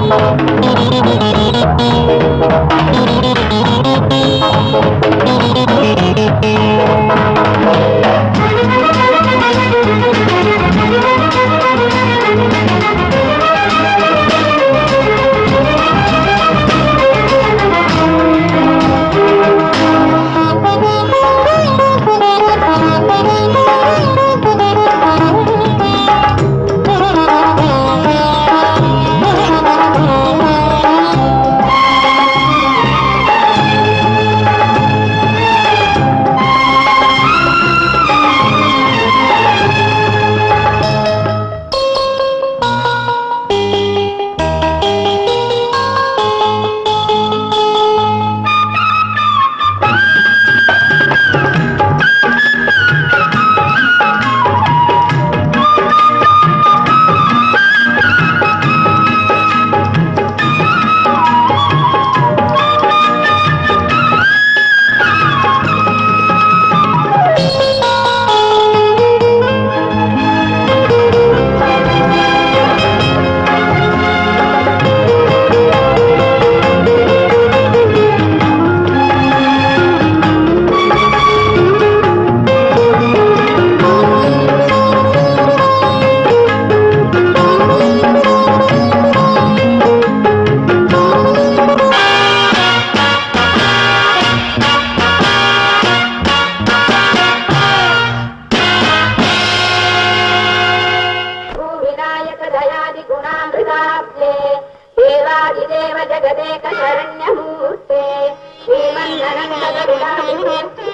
विनायक दयादि गुणामृताब्जे देवादिदेव जगदेक शरण्यमूर्ते श्रीमन्ननन्दगरुडाभिमूर्तिः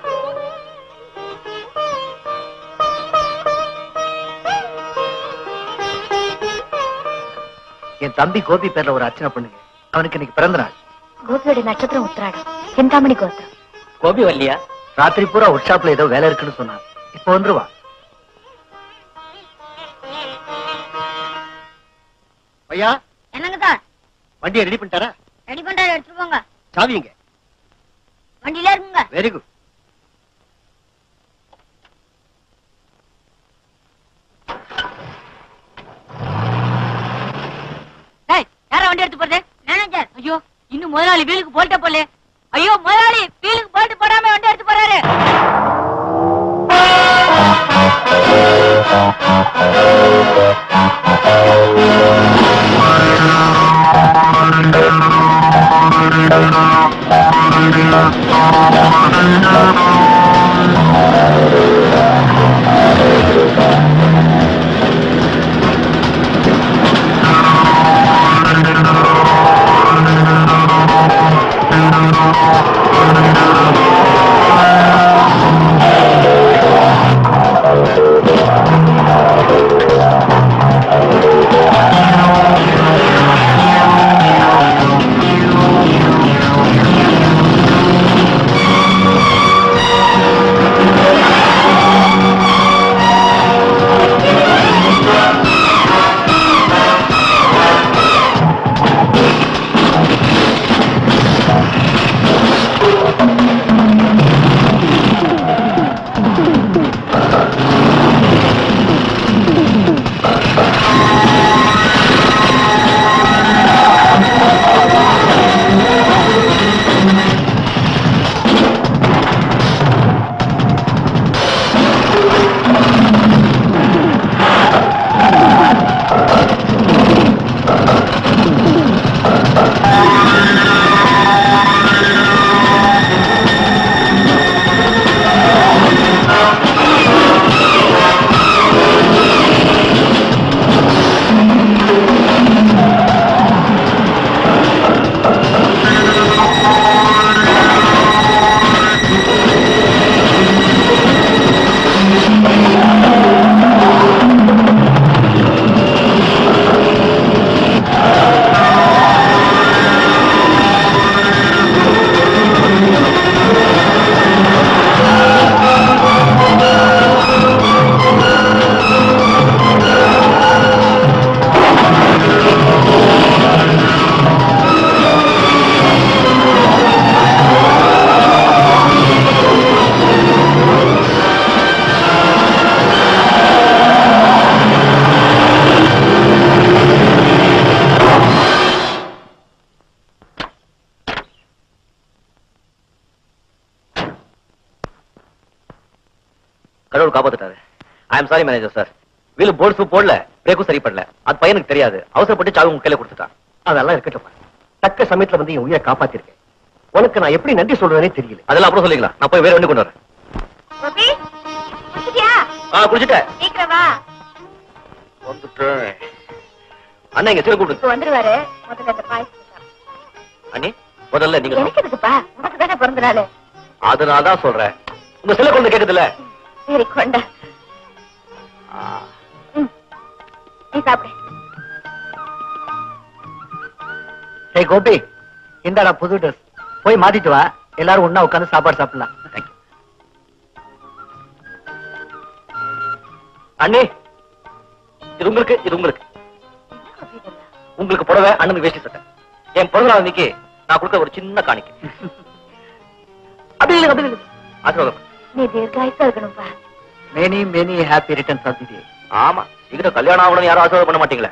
என் தம்பி கோபி பேர்ல ஒரு அர்ச்சனை பண்ணுங்க அவனுக்கு இன்னைக்கு பிறந்த நாள் கோபியோட நட்சத்திரம் உத்திராடம் சிந்தாமணி கோத்திரம் கோபி வரலையா ராத்திரி பூரா ஒர்க் ஷாப்ல ஏதோ வேலை இருக்குன்னு சொன்னான் இப்போ வந்துருவா ஐயா என்னங்க சார் வண்டியை ரெடி பண்ணிட்டாரா ரெடி பண்றாரு எடுத்துட்டு போங்க சாவிங்க வண்டியில இருக்குங்க வெரி குட் டேய் யாரா வண்டி எடுத்து போறது மேனேஜர் ஐயோ இன்னும் முதலாளி வீலுக்கு போல்ட்ட போல ஐயோ முதலாளி வீலுக்கு போல்ட் போடாம வண்டி எடுத்து போறாரு ஆ கடவுள் காப்பாத்துட்டாரு I am sorry manager sir wheel போர்ட்ஸும் போடல பிரேக்கும் சரி பண்ணல அது பையனுக்கு தெரியாது அவசரப்பட்டு சாவி உங்க கையில கொடுத்துட்டான் அதெல்லாம் இருக்கட்டும் தக்க சமயத்துல வந்து என் உயிரை காப்பாத்திருக்கேன் உனக்கு நான் எப்படி நன்றி சொல்றேனே தெரியல அதெல்லாம் அப்புறம் சொல்லிக்கலாம் நான் போய் வேற வண்டி கொண்டு வரேன் கோபி குடிச்சிட்டியா ஆ குடிச்சிட்டேன் சீக்கிரம் வா வந்துட்டேன் அண்ணா இங்க சிறு கூப்பிடு இப்ப வந்துருவாரு முதல்ல இந்த பாயசம் அண்ணி முதல்ல நீங்க எனக்கு எதுக்குப்பா உனக்கு தானே பிறந்த நாள் அதனால தான் சொல்றேன் உங்க சில கொண்டு கேக்குதுல்ல சரி கொண்ட நீ சாப்பிடு ஏய் கோபி இந்தாடா புது ட்ரெஸ் போய் மாத்திட்டு வா எல்லாரும் ஒண்ணா உட்கார்ந்து சாப்பாடு சாப்பிடலாம் தேங்க்யூ அண்ணி இது உங்களுக்கு இது உங்களுக்கு உங்களுக்கு புடவை அண்ணனுக்கு வேஷ்டி சட்டை என் பிறந்த நாள் அன்னைக்கு நான் கொடுக்க ஒரு சின்ன காணிக்கை அப்படி இல்லை அப்படி இல்லை ஆசீர்வாதம் நீ தீர்காயசா இருக்கணும்ப்பா many many happy returns of the day ஆமா சீக்கிரம் கல்யாணம் ஆகணும்னு யாரும் ஆசீர்வாதம் பண்ண மாட்டீங்களே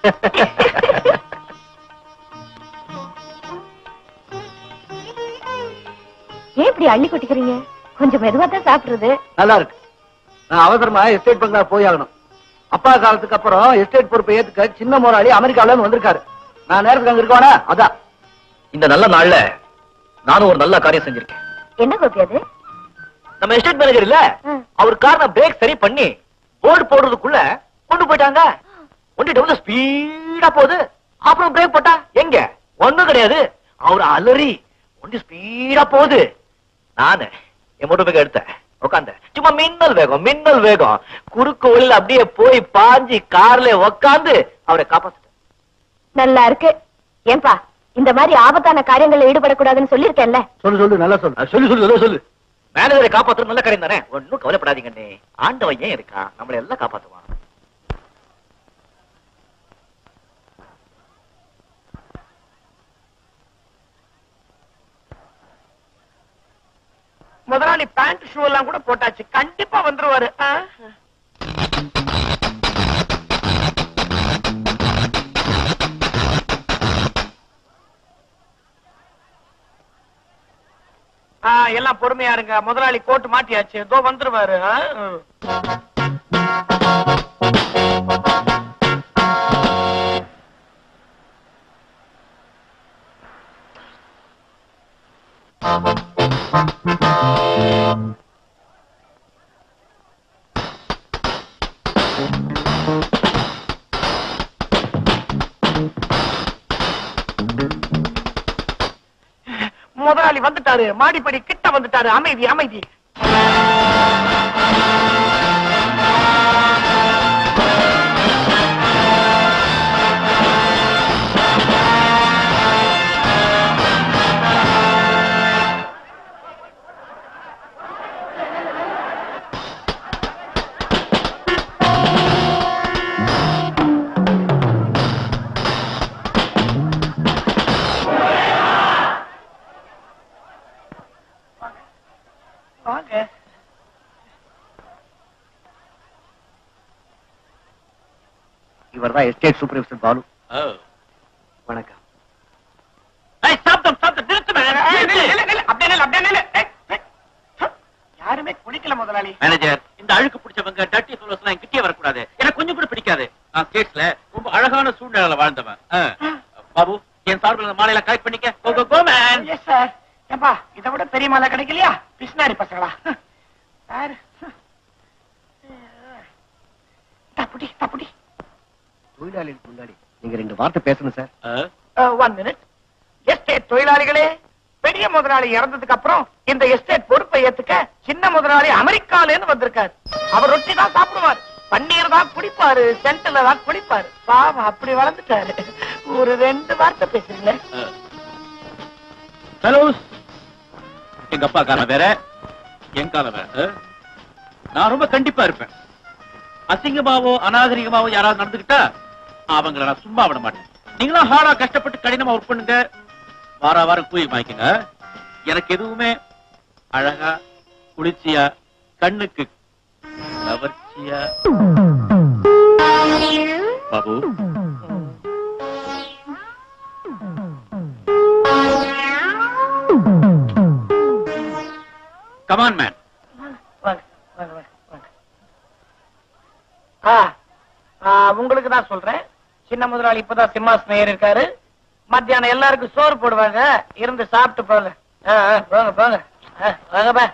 ஏன் இப்படி அள்ளி கொட்டிக்கிறீங்க கொஞ்சம் மெதுவா தான் சாப்பிடுறது நல்லா இருக்கு நான் அவசரமா எஸ்டேட் பங்களா போய் ஆகணும் அப்பா காலத்துக்கு அப்புறம் எஸ்டேட் பொறுப்பை ஏத்துக்க சின்ன முதலாளி அமெரிக்கால இருந்து வந்திருக்காரு நான் நேரத்துக்கு அங்க இருக்கவானா அதான் இந்த நல்ல நாள்ல நானும் ஒரு நல்ல காரியம் செஞ்சிருக்கேன் என்ன கோபி அது நம்ம எஸ்டேட் மேனேஜர் இல்ல ம். அவர் கார் நான் பிரேக் சரி பண்ணி போர்டு போடுறதுக்குள்ள கொண்டு போயிட்டாங்க ஒண்டி டவுன் ஸ்பீடா போகுது அப்புறம் பிரேக் போட்டா எங்க ஒண்ணும் கிடையாது அவர் அலறி ஒண்டி ஸ்பீடா போகுது நானு என் மோட்டர் பைக் எடுத்தேன் உட்காந்தேன் சும்மா மின்னல் வேகம் மின்னல் வேகம் குறுக்கு வழியில அப்படியே போய் பாஞ்சி கார்ல உக்காந்து அவரை காப்பாத்துட்டேன் நல்லா இருக்கு ஏன்பா இந்த மாதிரி ஆபத்தான காரியங்கள்ல ஈடுபடக்கூடாதுன்னு சொல்லியிருக்கேன்ல சொல்லு சொல்லு நல்லா சொல்லு சொல்லு சொல்லு சொல்லு சொல்லு மேனேஜரை காப்பாத்துறது நல்ல காரியம் தானே ஒன்னும் கவலைப்படாதீங்கண்ணே ஆண்டவன் ஏன் இருக்கான் நம்மளை எல்லாம் காப்பாத்துவான் முதலாளி பேண்ட் ஷூ எல்லாம் கூட போட்டாச்சு கண்டிப்பா வந்துருவாரு ஆ? ஆ, எல்லாம் பொறுமையா இருங்க முதலாளி கோட்டு மாட்டியாச்சு இதோ வந்துருவாரு ஆ? முதலாளி வந்துட்டாரு மாடிப்படி கிட்ட வந்துட்டாரு அமைதி அமைதி வாங்க இவர் தான் எஸ்டேட் சூப்பர்வைசர் பாலு வணக்கம் ஏய், சாப்பிட்டோம், சாப்பிட்டோம், நிறுத்துமே. ஏய், நில்லு, நில்லு, நில்லு. அப்படியே நில்லு, அப்படியே நில்லு. ஏய், ஏய். யாருமே குடிக்கல முதலாளி மேனேஜர் இந்த அழுக்கு பிடிச்சவங்க டர்ட்டி ஃபெலோஸ் எல்லாம் கிட்டே வரக்கூடாது எனக்கு கொஞ்சம் கூட பிடிக்காது நான் ஸ்டேட்ஸ்ல ரொம்ப அழகான சூழ்நிலையில வாழ்ந்தவன் ஆ. பாபு என் சார்பில் இந்த மாலையில கலெக்ட் பண்ணிக்க go go go man yes sir ஏப்பா இதை விட பெரிய மாலை கிடைக்கலையா பிஸ்னாரி பசங்களா சார் தப்புடி தப்புடி தொழிலாளிகளுக்கு முன்னாடி நீங்க ரெண்டு வார்த்தை பேசணும் சார் ஒன் மினிட் எஸ்டேட் தொழிலாளிகளே பெரிய முதலாளி இறந்ததுக்கு அப்புறம் இந்த எஸ்டேட் பொறுப்பை ஏத்துக்க சின்ன முதலாளி அமெரிக்கால இருந்து வந்திருக்காரு அவர் ரொட்டி தான் சாப்பிடுவார் பன்னீர் தான் குடிப்பாரு சென்ட்ல தான் குடிப்பாரு பாவம் அப்படி வளர்ந்துட்டாரு ஒரு ரெண்டு வார்த்தை பேசுறீங்களே ஃபெலோஸ் எங்க அப்பா காலம் வேற என் காலம் வேற ஆ? நான் ரொம்ப கண்டிப்பா இருப்பேன் அசிங்கமாவோ அநாகரிகமாவோ யாராவது நடந்துக்கிட்டா அவங்கள நான் சும்மா விட மாட்டேன் நீங்களும் ஹார்டா கஷ்டப்பட்டு கடினமா ஒர்க் பண்ணுங்க வார வாரம் கூலி வாங்கிக்கங்க எனக்கு எதுவுமே அழகா குளிர்ச்சியா கண்ணுக்கு கவர்ச்சியா பாபு கமான் மேன் வாங்க வாங்க வாங்க வாங்க தான் சொல்றேன் சின்ன முதலாளி இப்பதான் சிம்மாசனம் ஏறி இருக்காரு மத்தியானம் எல்லாருக்கும் சோறு போடுவாங்க இருந்து சாப்பிட்டு போங்க ஆ, ஆ, போங்க போங்க ஆ, வாங்க பா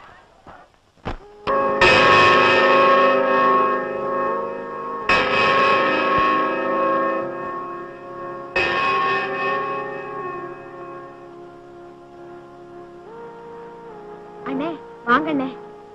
அண்ணே வாங்க அண்ணே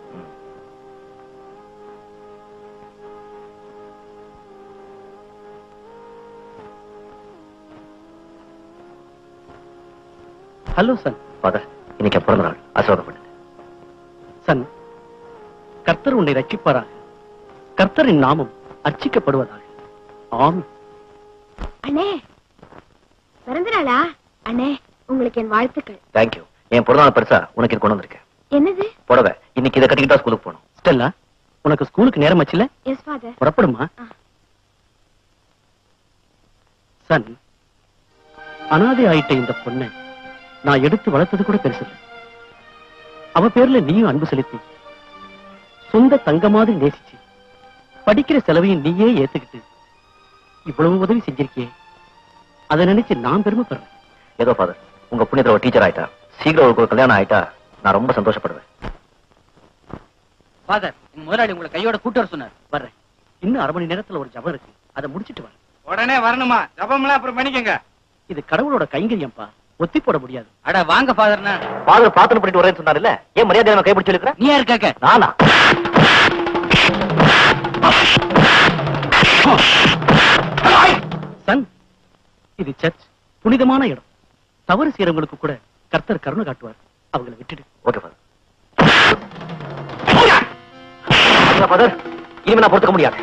ஹலோ சன் ஃபாதர் இன்னைக்கு என் பிறந்த நாள் ஆசீர்வாதம் பண்ணுங்க சன் கர்த்தர் உன்னை ரட்சிப்பாராக கர்த்தரின் நாமம் அர்ச்சிக்கப்படுவதாக ஆமென் அண்ணே பிறந்த நாளா அண்ணே உங்களுக்கு என் வாழ்த்துக்கள் தேங்க்யூ என் பிறந்த நாள் பெருசா உனக்கு இது கொண்டு வந்திருக்கேன் என்னது புடவை இன்னைக்கு இதை கட்டிக்கிட்டா ஸ்கூலுக்கு போகணும் ஸ்டெல்லா உனக்கு ஸ்கூலுக்கு நேரம் ஆச்சுல எஸ் ஃபாதர் புறப்படுமா ஆ. சன் அனாதை ஆயிட்ட இந்த பொண்ணை நான் எடுத்து வளர்த்தது கூட பெருசு இல்ல. அவ பேர்ல நீயும் அன்பு செலுத்தி சொந்த தங்க மாதிரி நேசிச்சு படிக்கிற செலவையும் நீயே ஏத்துக்கிட்டு இவ்வளவு உதவி செஞ்சிருக்கியே அதை நினைச்சு நான் பெருமைப்படுறேன் ஏதோ ஃபாதர் உங்க புண்ணியத்துல ஒரு டீச்சர் ஆயிட்டா சீக்கிரம் அவருக்கு ஒரு கல்யாணம் ஆயிட்டா நான் ரொம்ப சந்தோஷப்படுவேன் ஃபாதர் எங்க முதலாளி உங்களை கையோட கூட்டு வர சொன்னார் வர்றேன் இன்னும் அரை மணி நேரத்துல ஒரு ஜபம் இருக்கு அதை முடிச்சிட்டு வரேன் உடனே வரணுமா ஜபம்லாம் அப்புறம் பண்ணிக்கங்க இது கடவுளோட கைங்கரியம்ப்பா ஒத்தி போட முடியாது அட வாங்க ஃபாதர்னா ஃபாதர் பிரார்த்தனை பண்ணிட்டு வரேன்னு சொன்னார்ல ஏன் மரியாதை நம்ம கைப்பிடிச்சு இருக்கிறேன் நீ யாரு கேக்க நானா சன் இது சர்ச் புனிதமான இடம் தவறு செய்யறவங்களுக்கு கூட கர்த்தர் கருணை காட்டுவார் அவங்கள விட்டுடு ஓகே ஃபாதர் ஃபாதர் இனிமே நான் பொறுத்துக்க முடியாது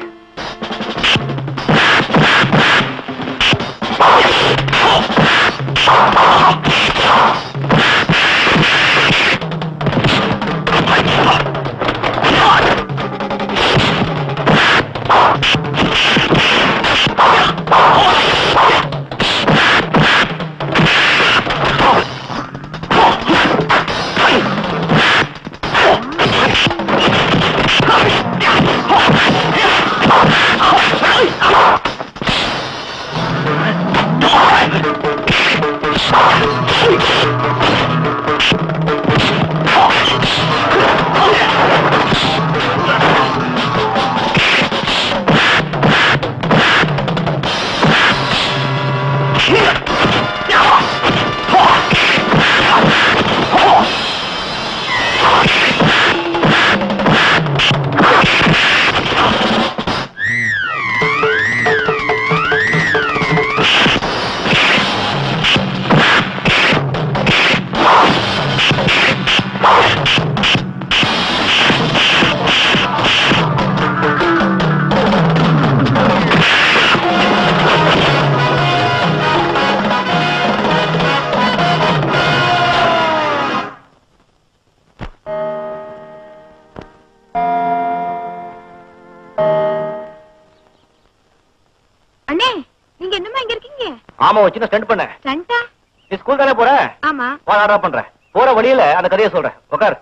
அண்ணே நீங்க என்னமா இங்க இருக்கீங்க ஆமா ஒரு சின்ன ஸ்டெண்ட் பண்ண சண்டா நீ ஸ்கூல் தானே போற ஆமா வா ஆர்டர் பண்றேன் போற வழியில அந்த கதையை சொல்றேன் உட்கார்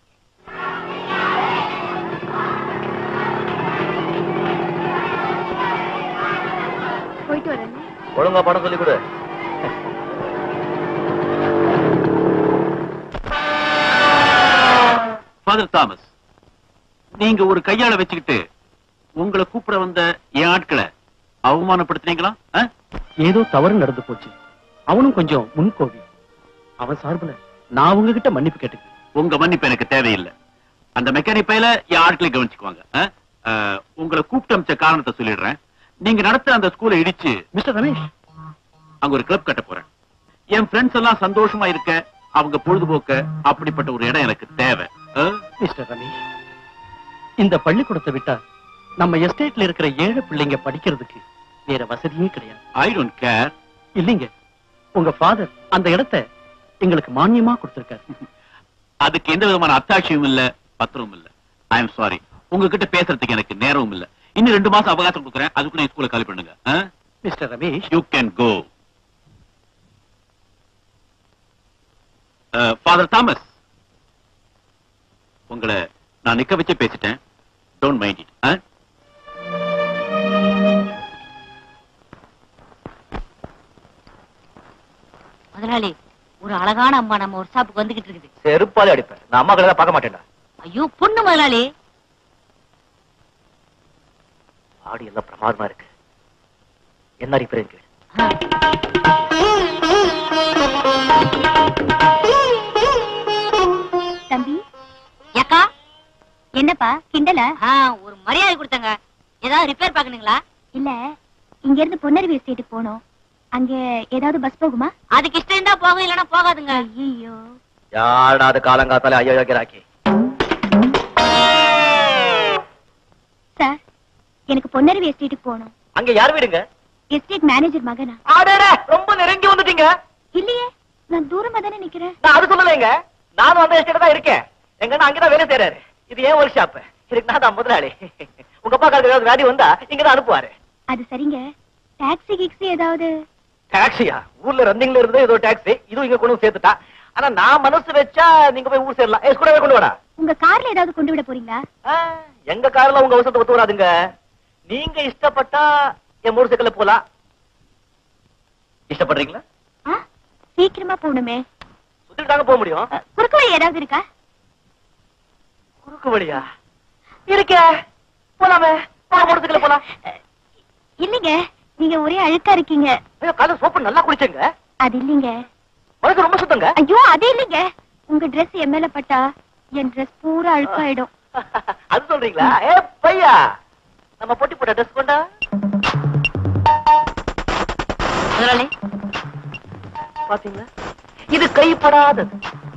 போயிட்டு வரேன் ஒழுங்கா படம் சொல்லி கொடு ஃபாதர் தாமஸ் நீங்க ஒரு கையாள வச்சுக்கிட்டு உங்களை கூப்பிட வந்த என் ஆட்களை அவமானப்படுத்தினீங்களா ஆ? ஏதோ தவறு நடந்து போச்சு அவனும் கொஞ்சம் முன்கோவி அவன் சார்புல நான் உங்ககிட்ட மன்னிப்பு கேட்டுக்கிறேன் உங்க மன்னிப்பு எனக்கு தேவையில்லை அந்த மெக்கானிக் பையில என் ஆட்களை கவனிச்சுக்குவாங்க ஆ? ஆ, உங்களை கூப்பிட்டு அமைச்ச காரணத்தை சொல்லிடுறேன் நீங்க நடத்த அந்த ஸ்கூலை இடிச்சு மிஸ்டர் ரமேஷ் அங்க ஒரு கிளப் கட்ட போறேன் என் ஃப்ரெண்ட்ஸ் எல்லாம் சந்தோஷமா இருக்க அவங்க பொழுதுபோக்க அப்படிப்பட்ட ஒரு இடம் எனக்கு தேவை ஆ? மிஸ்டர் ரமேஷ் இந்த பள்ளிக்கூடத்தை விட்டா நம்ம எஸ்டேட்ல இருக்கிற ஏழை பிள்ளைங்க படிக்கிறதுக்கு வேற வசதியே கிடையாது ஐ டோன்ட் கேர் இல்லைங்க உங்க ஃபாதர் அந்த இடத்தை எங்களுக்கு மானியமா கொடுத்திருக்காரு அதுக்கு எந்த விதமான அத்தாட்சியும் இல்ல பத்திரமும் இல்ல ஐ எம் சாரி உங்ககிட்ட பேசுறதுக்கு எனக்கு நேரமும் இல்ல இன்னும் ரெண்டு மாசம் அவகாசம் கொடுக்குறேன் அதுக்குள்ள என் ஸ்கூலை காலி பண்ணுங்க mister Ramesh you can go father Thomas உங்களை நான் நிக்க வச்சு பேசிட்டேன் டோன்ட் மைண்ட் இட் முதலாளி ஒரு அழகான அம்மா நம்ம ஒரு ஷாப்புக்கு வந்துகிட்டு இருக்குது செருப்பாலே அடிப்பேன் நான் அம்மா கடையில பார்க்க மாட்டேன்டா ஐயோ பொண்ணு முதலாளி ஆடி எல்லாம் பிரமாதமா இருக்கு என்ன அடிப்பேன் கேளு ஆ. தம்பி ஏக்கா என்னப்பா கிண்டல ஆ, ஒரு மரியாதை கொடுத்தங்க ஏதாவது ரிப்பேர் பாக்கணுங்களா இல்ல இங்க இருந்து பொன்னருவி எஸ்டேட்டுக்கு போனோம் அங்க ஏதாவது பஸ் போகுமா அதுக்கு இஷ்டம் இருந்தா போகும் இல்லைன்னா போகாதுங்க ஐயோ யாடா அது காலங்காத்தால ஐயோ வைக்கிறாக்கி சார் எனக்கு பொன்னருவி எஸ்டேட்டுக்கு போகணும் அங்க யார் வீடுங்க எஸ்டேட் மேனேஜர் மகனா அடடே ரொம்ப நெருங்கி வந்துட்டீங்க இல்லையே நான் தூரமா தானே நிக்கிறேன் நான் அது சொல்லலைங்க நானும் அந்த எஸ்டேட் தான் இருக்கேன் எங்கன்னா அங்கதான் வேலை செய்யறாரு இது ஏன் ஒர்க் ஷாப் இதுக்கு நான் தான் முதலாளி உங்க அப்பா காலுக்கு ஏதாவது வியாதி வந்தா இங்கதான் அனுப்புவாரு அது சரிங்க டாக்ஸி கிக்ஸி ஏதாவது டாக்ஸியா ஊர்ல ரன்னிங்ல இருந்து ஏதோ டாக்ஸி இதுவும் இங்க கொண்டு வந்து சேர்த்துட்டா ஆனா நான் மனசு வச்சா நீங்க போய் ஊர் சேரலாம் ஏ கூடவே கொண்டு வாடா உங்க கார்ல ஏதாவது கொண்டு விட போறீங்களா ஆ, எங்க கார்ல உங்க அவசரத்தை ஒத்து வராதுங்க நீங்க இஷ்டப்பட்டா என் மோட்டர் சைக்கிள்ல போலாம் இஷ்டப்படுறீங்களா ஆ? சீக்கிரமா போகணுமே சுத்திட்டு தாங்க போக முடியும் அ, குறுக்கு வழி ஏதாவது இருக்கா குறுக்கு வழியா இருக்கே போலாமே மோட்டர் சைக்கிள்ல போலாம் அ, இல்லைங்க நீங்க ஒரே அழுக்கா இருக்கீங்க ஐயோ காலை சோப்பு நல்லா குடிச்சேங்க அது இல்லைங்க மனசு ரொம்ப சுத்தங்க ஐயோ அது இல்லைங்க உங்க Dress என் மேல பட்டா என் Dress பூரா அழுக்காயிடும் அது சொல்றீங்களா ஏ பையா நம்ம பொட்டி போட்ட ட்ரெஸ் கொண்டா முதலாளி பாத்தீங்களா இது கைப்படாதது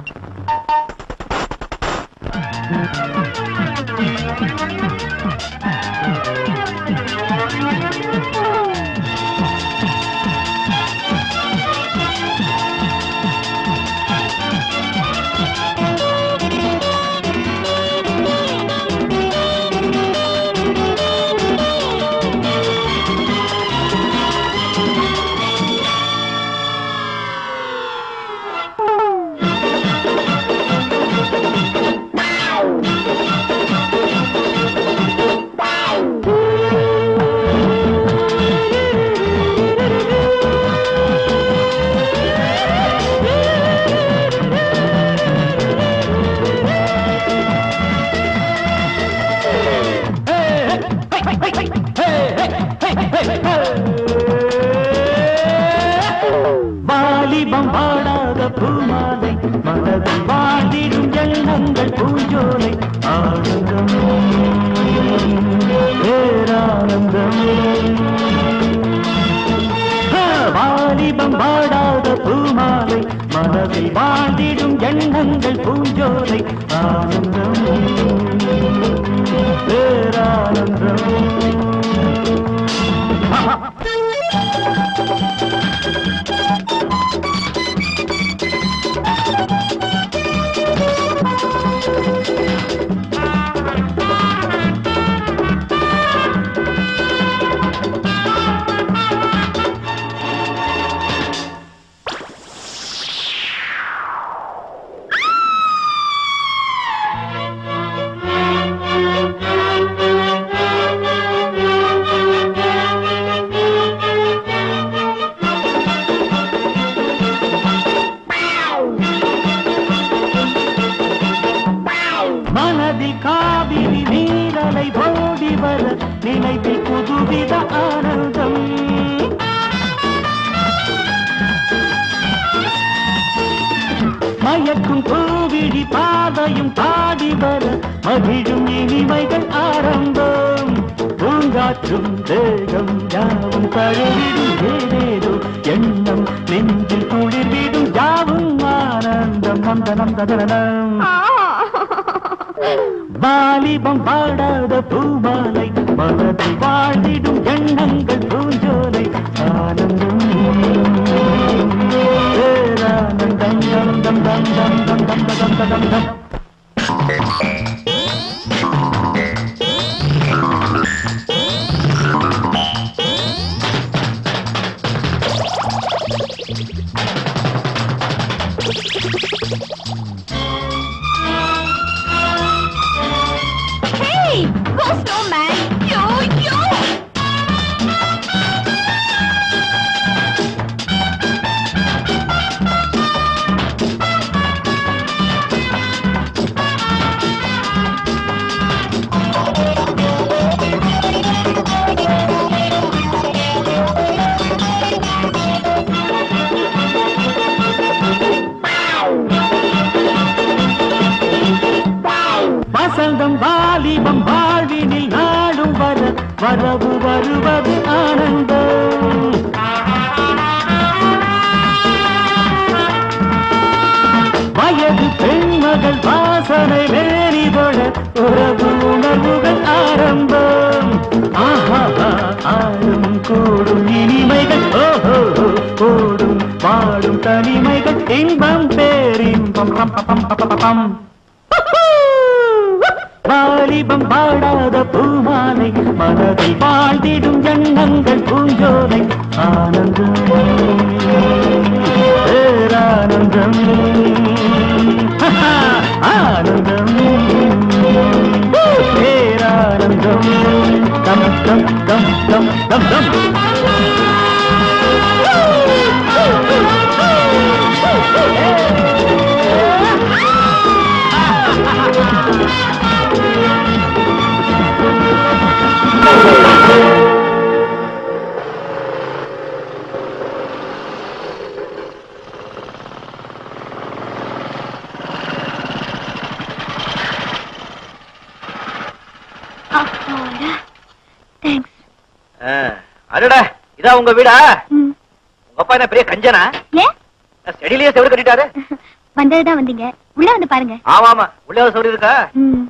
வாலிபம் வாடாத பூமாலை மனதில் வாழ்ந்திடும் எண்ணங்கள் பூஞ்சோலை ஆனந்தம் பேரானந்தம் ஆ, வாலிபம் வாடாத பூமாலை மனதில் வாழ்ந்திடும் எண்ணங்கள் பூஞ்சோலை ஆனந்தம் பேரானந்தம் மனதில் காவிரி நீரலை ஓடி வர நினைவில் புதுவித ஆனந்தம் மயக்கும் பூவிழி பாதையும் பாடி வர மகிழும் இனிமைகள் ஆரம்பம் பூங்காற்றும் தேகம் யாவும் தழுவிடும் ஏதேதோ எண்ணம் நெஞ்சில் குளிர்விடும் யாவும் ஆனந்தம் நந்தனம் ததனம் வாலிபம் வாடாத பூமாலை மனதில் வாழ்ந்திடும் எண்ணங்கள் பூஞ்சோலை ஆனந்தம் பேரானந்தம் தம் தம் தம் தம் தம் தம் தம் தம் தம் தம் Hey, go slow, man. Yo, yo. வரவு வருவது ஆனந்தம் வயது பெண்மகள் வாசனை வேறிதொழ உறவு உணர்வுகள் ஆரம்பம் ஆஹா ஆடும் கூடும் இனிமைகள் ஓஹோ ஓடும் பாடும் தனிமைகள் இன்பம் பேரின்பம் ரம் பம் பம் பம் வாலிபம் பாடாத பூமாலை மனதில் வாழ்ந்திடும் எண்ணங்கள் பூஞ்சோலை ஆனந்தம் பேரானந்தம் ஆனந்தம் பேரானந்தம் தம் தம் தம் தம் தம் தம் தேங்க்ஸ் ஆ, அடடா இதா உங்க வீடா உங்க அப்பா என்ன பெரிய கஞ்சனா ஏன் செடியிலேயே செவரு கட்டிட்டாரு வந்ததுதான் வந்தீங்க உள்ள வந்து பாருங்க ஆமா ஆமா உள்ளே ஒரு செவரு இருக்கா ம்.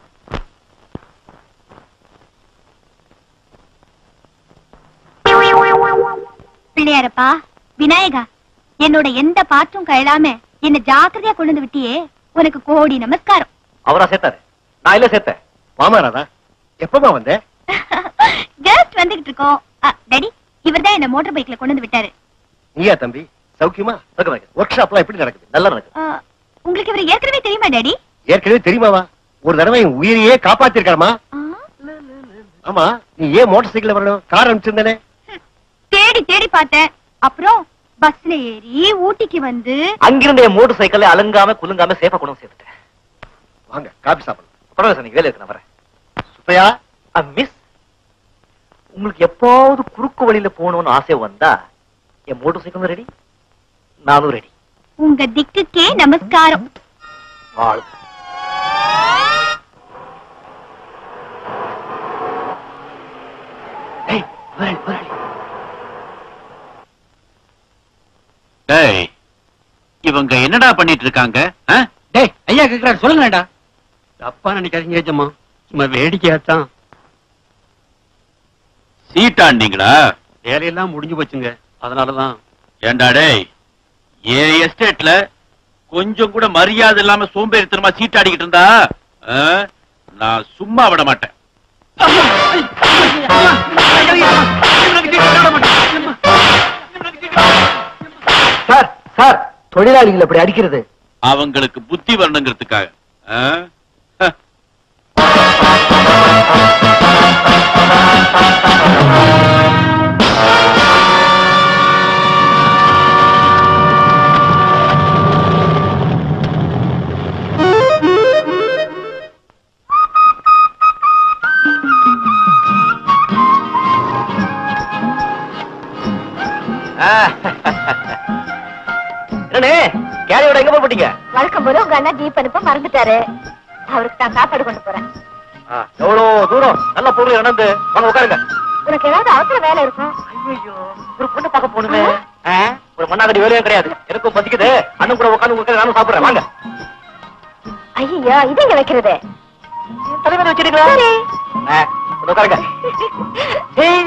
பிள்ளையாரப்பா விநாயகா என்னோட எந்த பாற்றும் கழலாம என்ன ஜாக்கிரதையா கொண்டு வந்து விட்டியே உனக்கு கோடி நமஸ்காரம் அவரா சேர்த்தாரு நான் இல்ல சேர்த்தேன் மாமனாரா எப்பமா வந்த கெஸ்ட் வந்துகிட்டு இருக்கோம் டாடி இவர்தான் என்ன மோட்டார் பைக்ல கொண்டு வந்து விட்டாரு நீயா தம்பி சௌக்கியமா ஒர்க் ஷாப்லாம் எப்படி நடக்குது நல்லா இருக்கு ஆ, உங்களுக்கு இவர் ஏற்கனவே தெரியுமா டாடி ஏற்கனவே தெரியுமாவா ஒரு தடவை என் உயிரையே காப்பாத்திருக்காரமா ஆ, ஆமா நீ ஏன் மோட்டார் சைக்கிள் வரணும் கார் அனுப்பிச்சிருந்தனே தேடி தேடி பார்த்தேன் அப்புறம் பஸ்ல ஏறி ஊட்டிக்கு வந்து அங்கிருந்த என் மோட்டர் சைக்கிள் அலங்காம குலுங்காம சேஃபா கொண்டு வந்து சேர்த்துட்டேன் வாங்க காபி சாப்பிடலாம் பரவாயில்ல சார் நீங்க வேலை இருக்கு நான் வரேன் சுப்பையா மிஸ் உங்களுக்கு எப்பாவது குறுக்கு வழியில போகணும்னு ஆசை வந்தா என் மோட்டர் சைக்கிள் ரெடி நானும் ரெடி உங்க திக்குக்கே நமஸ்காரம் வாழ்க ஏய், முதலாளி, முதலாளி. டேய் இவங்க என்னடா பண்ணிட்டு இருக்காங்க ஆ? டேய் ஐயா கேக்குறாரு சொல்லுங்கடா தப்பா நினைக்காதீங்க ஏஜம்மா சும்மா வேடிக்கையாத்தான் சீட்டாண்டீங்களா வேலையெல்லாம் முடிஞ்சு போச்சுங்க அதனாலதான் ஏண்டா டேய் என் எஸ்டேட்ல கொஞ்சம் கூட மரியாதை இல்லாம சோம்பேறித்தனமா சீட்டாடிக்கிட்டு இருந்தா ஆ, நான் சும்மா விட மாட்டேன் சார் சார் தொழிலாளிகள் அப்படி அடிக்கிறது அவங்களுக்கு புத்தி வரணுங்கிறதுக்காக ஆ? ஹ. ஆ. என்னண்ணே கேரியோட எங்க போய் போட்டீங்க வழக்கம் போல உங்க அண்ணா ஜீப் அனுப்ப மறந்துட்டாரு அவருக்கு நான் சாப்பாடு கொண்டு போறேன் ஆ, எவ்வளவு தூரம் நல்ல பொருள் நடந்து வாங்க உட்காருங்க உனக்கு ஏதாவது அவசர வேலை இருக்கும் ஐயோ ஒரு பொண்ணு பார்க்க போகணுமே ஆ, ஒரு மண்ணாங்கடி வேலையும் கிடையாது எனக்கும் பசிக்குது அண்ணன் கூட உட்காந்து உட்காந்து நானும் சாப்பிடுறேன் வாங்க ஐயோ இது எங்க வைக்கிறது தலைவர் வச்சிருக்கீங்களா சரி. ஆ, வந்து உட்காருங்க சரி.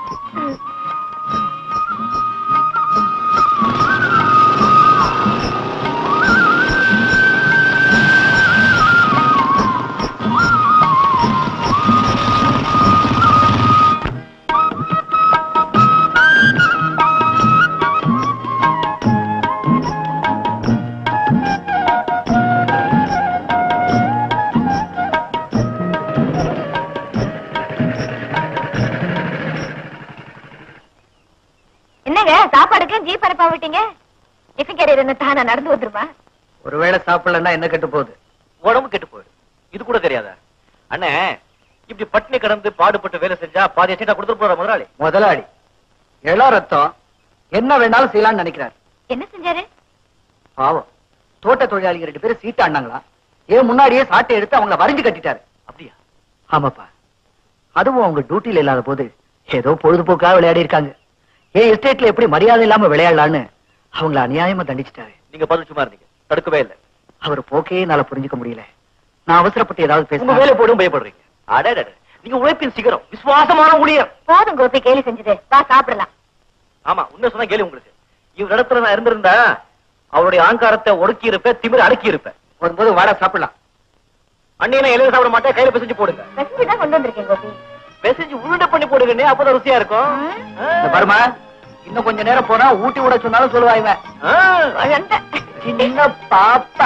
என்னங்க சாப்பாடுக்கு ஜீப் அனுப்ப விட்டீங்க டிஃபன் கேரியர் என்ன தானா நடந்து வந்துருமா ஒருவேளை சாப்பிடலன்னா என்ன கெட்டு போகுது உடம்பு கெட்டு போகுது இது கூட தெரியாதா அண்ணே இப்படி பட்டினி கடந்து பாடுபட்டு வேலை செஞ்சா பாதி எச்சா கொடுத்துட்டு போற முதலாளி முதலாளி இள ரத்தம் என்ன வேணாலும் செய்யலாம்னு நினைக்கிறார் என்ன செஞ்சாரு பாவம் தோட்ட தொழிலாளிங்க ரெண்டு பேரும் சீட்டாண்டாங்களா ஏன் முன்னாடியே சாட்டை எடுத்து அவங்கள வரைஞ்சு கட்டிட்டாரு அப்படியா ஆமாப்பா அதுவும் அவங்க டியூட்டில இல்லாத போது ஏதோ பொழுதுபோக்காக விளையாடி இருக்காங்க என் எஸ்டேட்ல எப்படி மரியாதை இல்லாம விளையாடலான்னு அவங்கள அநியாயமா தண்டிச்சிட்டாரு நீங்க பதில் சும்மா இருந்தீங்க தடுக்கவே இல்ல அவர் போக்கே என்னால புரிஞ்சுக்க முடியல நான் அவசரப்பட்டு ஏதாவது உங்க பேசுறேன் வேலை போடும் பயப்படுறீங்க அடடட நீங்க உழைப்பின் சிகரம் விசுவாசமான ஊழியர் போதும் கோபி கேலி செஞ்சது வா சாப்பிடலாம் ஆமா உண்மை சொன்னா கேளு உங்களுக்கு இவர் இடத்துல நான் இருந்திருந்தா அவருடைய ஆங்காரத்தை ஒடுக்கி இருப்பேன் திமிர அடக்கி இருப்பேன் வரும்போது வாடா சாப்பிடலாம் அண்ணியெல்லாம் எழுத சாப்பிட மாட்டேன் கையில பிசைஞ்சு போடுங்க பெசஞ்சு தான் கொண்டு வந்திருக்கேன் கோபி பிசைஞ்சு உருண்டை பண்ணி போடுங்கன்னே அப்பதான் ருசியா இருக்கும் இந்த பாருமா இன்னும் கொஞ்ச நேரம் போனா ஊட்டி விட சொன்னாலும் சொல்லுவா இவன் ஆ, சின்ன பாப்பா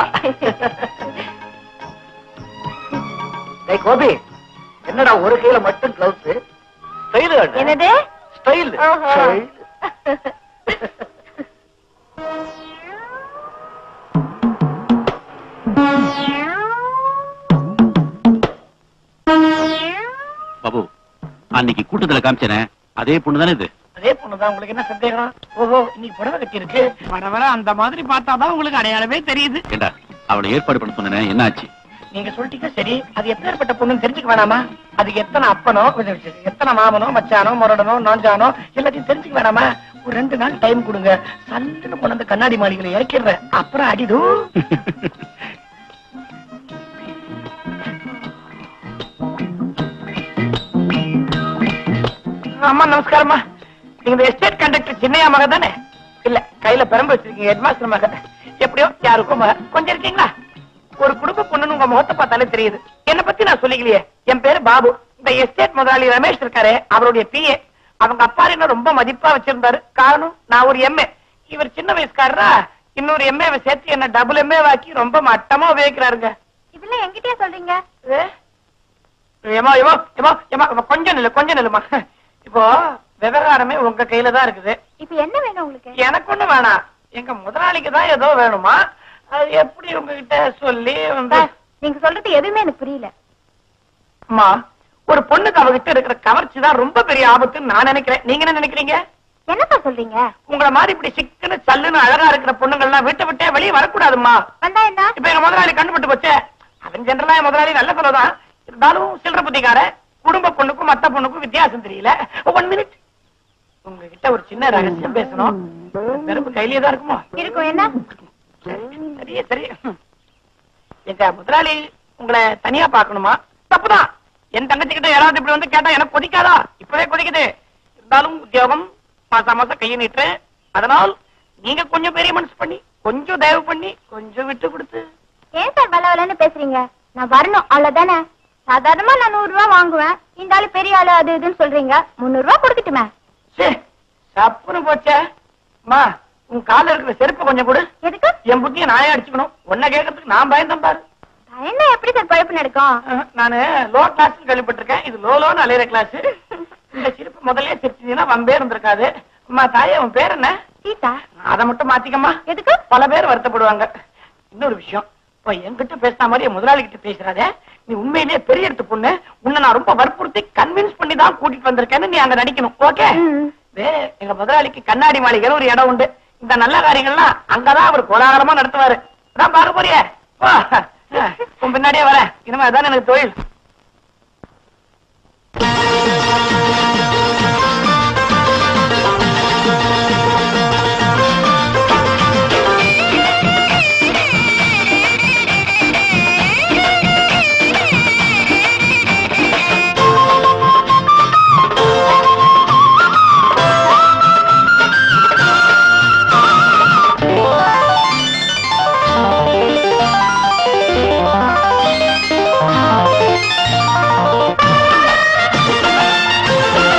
டேய் கோபி என்னடா ஒரு கையில மட்டும் கிளவுஸ் ஸ்டைலு அண்ணே. என்னது ஸ்டைல் ஓஹோ. பாபு அன்னைக்கு கூட்டத்துல காமிச்சனே அதே பொண்ணு தானே இது அதே பொண்ணுதான் உங்களுக்கு என்ன சந்தேகம் ஓஹோ இன்னைக்கு புடவை கட்டி இருக்கு வர வர அந்த மாதிரி பார்த்தாதான் உங்களுக்கு அடையாளமே தெரியுது ஏண்டா அவளை ஏற்பாடு பண்ண சொன்னேன் என்ன ஆச்சு நீங்க சொல்லிட்டீங்க சரி அது எப்பேற்பட்ட பொண்ணுன்னு தெரிஞ்சுக்க வேணாமா அதுக்கு எத்தனை அப்பனோ கொஞ்சம் எத்தனை மாமனோ மச்சானோ முரடனோ நாஞ்சானோ எல்லாத்தையும் தெரிஞ்சுக்க வேணாமா ஒரு ரெண்டு நாள் டைம் கொடுங்க சல்லுன்னு கொண்டு வந்து கண்ணாடி மாளிகையில இறக்கிடுறேன் அப்புறம் அடிடும் அம்மா நமஸ்காரம்மா நீங்க இந்த எஸ்டேட் கண்டக்டர் சின்னையா மக தானே இல்ல கையில பெரம்பு வச்சிருக்கீங்க ஹெட்மாஸ்டர் மக எப்படியோ யாருக்கும் மக கொஞ்சம் இருக்கீங்களா ஒரு குடும்ப பொண்ணுன்னு உங்க முகத்தை பார்த்தாலே தெரியுது என்ன பத்தி நான் சொல்லிக்கலையே என் பேரு பாபு இந்த எஸ்டேட் முதலாளி ரமேஷ் இருக்காரு அவருடைய பிஏ அவங்க அப்பா என்ன ரொம்ப மதிப்பா வச்சிருந்தாரு காரணம் நான் ஒரு எம்ஏ இவர் சின்ன வயசுக்காரரா இன்னொரு எம்ஏ சேர்த்து என்ன டபுள் எம்ஏ வாக்கி ரொம்ப மட்டமா உபயோகிக்கிறாருங்க இதெல்லாம் என்கிட்டயே சொல்றீங்க ஏ? ஏம்மா, ஏம்மா, ஏம்மா, ஏம்மா, ஏம்மா, கொஞ்சம் நில்லு கொஞ்சம் நில்லுமா இப்போ விவகாரமே உங்க கையில தான் இருக்குது இப்ப என்ன வேணும் உங்களுக்கு எனக்கு ஒண்ணு வேணாம் எங்க முதலாளிக்கு தான் ஏதோ வேணுமா அது எப்படி உங்ககிட்ட சொல்லி வந்து சார், நீங்க சொல்றது எதுவுமே எனக்கு புரியல அம்மா ஒரு பொண்ணுக்கு அவகிட்ட இருக்கிற கவர்ச்சி தான் ரொம்ப பெரிய ஆபத்துன்னு நான் நினைக்கிறேன் நீங்க என்ன நினைக்கிறீங்க என்ன சார் சொல்றீங்க உங்கள மாதிரி இப்படி சிக்கன சல்லுன்னு அழகா இருக்கிற பொண்ணுங்க எல்லாம் வீட்டை விட்டே வெளியே வரக்கூடாதும்மா வந்தா என்ன இப்ப எங்க முதலாளி கண்டுபிட்டு போச்சே அவன் ஜென்ரலா என் முதலாளி நல்ல சொல்லதான் இருந்தாலும் சில்லற புத்திக்கார குடும்ப பொண்ணுக்கும் மத்த பொண்ணுக்கும் வித்தியாசம் தெரியல ஒன் மினிட் உங்ககிட்ட ஒரு சின்ன ரகசியம் பேசணும் நெருப்பு கையிலேயே தான் இருக்குமா இருக்கும் என்ன சரி சரி எங்க முதலாளி உங்களை தனியா பார்க்கணுமா தப்புதான் என் தங்கச்சி கிட்ட யாராவது இப்படி வந்து கேட்டா எனக்கு கொதிக்காதா இப்பவே கொதிக்குது இருந்தாலும் உத்தியோகம் மாசம் மாசம் கையை நீட்டுறேன் அதனால் நீங்க கொஞ்சம் பெரிய மனசு பண்ணி கொஞ்சம் தயவு பண்ணி கொஞ்சம் விட்டு கொடுத்து ஏன் சார் வளவலன்னு பேசுறீங்க நான் வரணும் அவ்வளவுதானே சாதாரணமா நான் நூறு ரூபாய் வாங்குவேன் இந்த ஆளு பெரிய ஆளு அது இதுன்னு சொல்றீங்க முந்நூறு ரூபாய் கொடுக்கட்டுமே சே சப்புன்னு போச்சே அம்மா உன் கால்ல இருக்கிற செருப்பு கொஞ்சம் கொடு எதுக்கு என் புத்திய நாயே அடிச்சுக்கணும் உன்னை கேட்கறதுக்கு நான் பயந்தேன் பாரு என்ன எப்படி சார் பழப்பு நடக்கும் அஹ், நானு லோ கிளாஸ் கேள்விப்பட்டிருக்கேன் இது லோ லோன்னு அலையிற கிளாஸ் இந்த சிரிப்பு முதல்ல சிரிச்சீங்கன்னா வம்பே இருந்திருக்காது அம்மா தாயே உன் பேர் என்ன சீதா அதை மட்டும் மாத்திக்கம்மா எதுக்கு பல பேர் வருத்தப்படுவாங்க இன்னொரு விஷயம் இப்ப என்கிட்ட பேசுன மாதிரி என் முதலாளி கிட்ட பேசுறாதே நீ உண்மையிலேயே பெரிய எடுத்து பொண்ணு உன்னை நான் ரொம்ப வற்புறுத்தி கன்வின்ஸ் பண்ணி தான் கூட்டிட்டு வந்திருக்கேன்னு நீ அங்க நடிக்கணும் ஓகே ம். வேற எங்க முதலாளிக்கு கண்ணாடி மாளிகைன்னு ஒரு இடம் உண்டு இந்த நல்ல காரியங்கள்லாம் அங்கதான் அவர் கோலாகலமா நடத்துவாரு அதான் பார்க்க போறியே போ. உன் பின்னாடியே வரேன் இனிமே அதான் எனக்கு தொழில் ஆ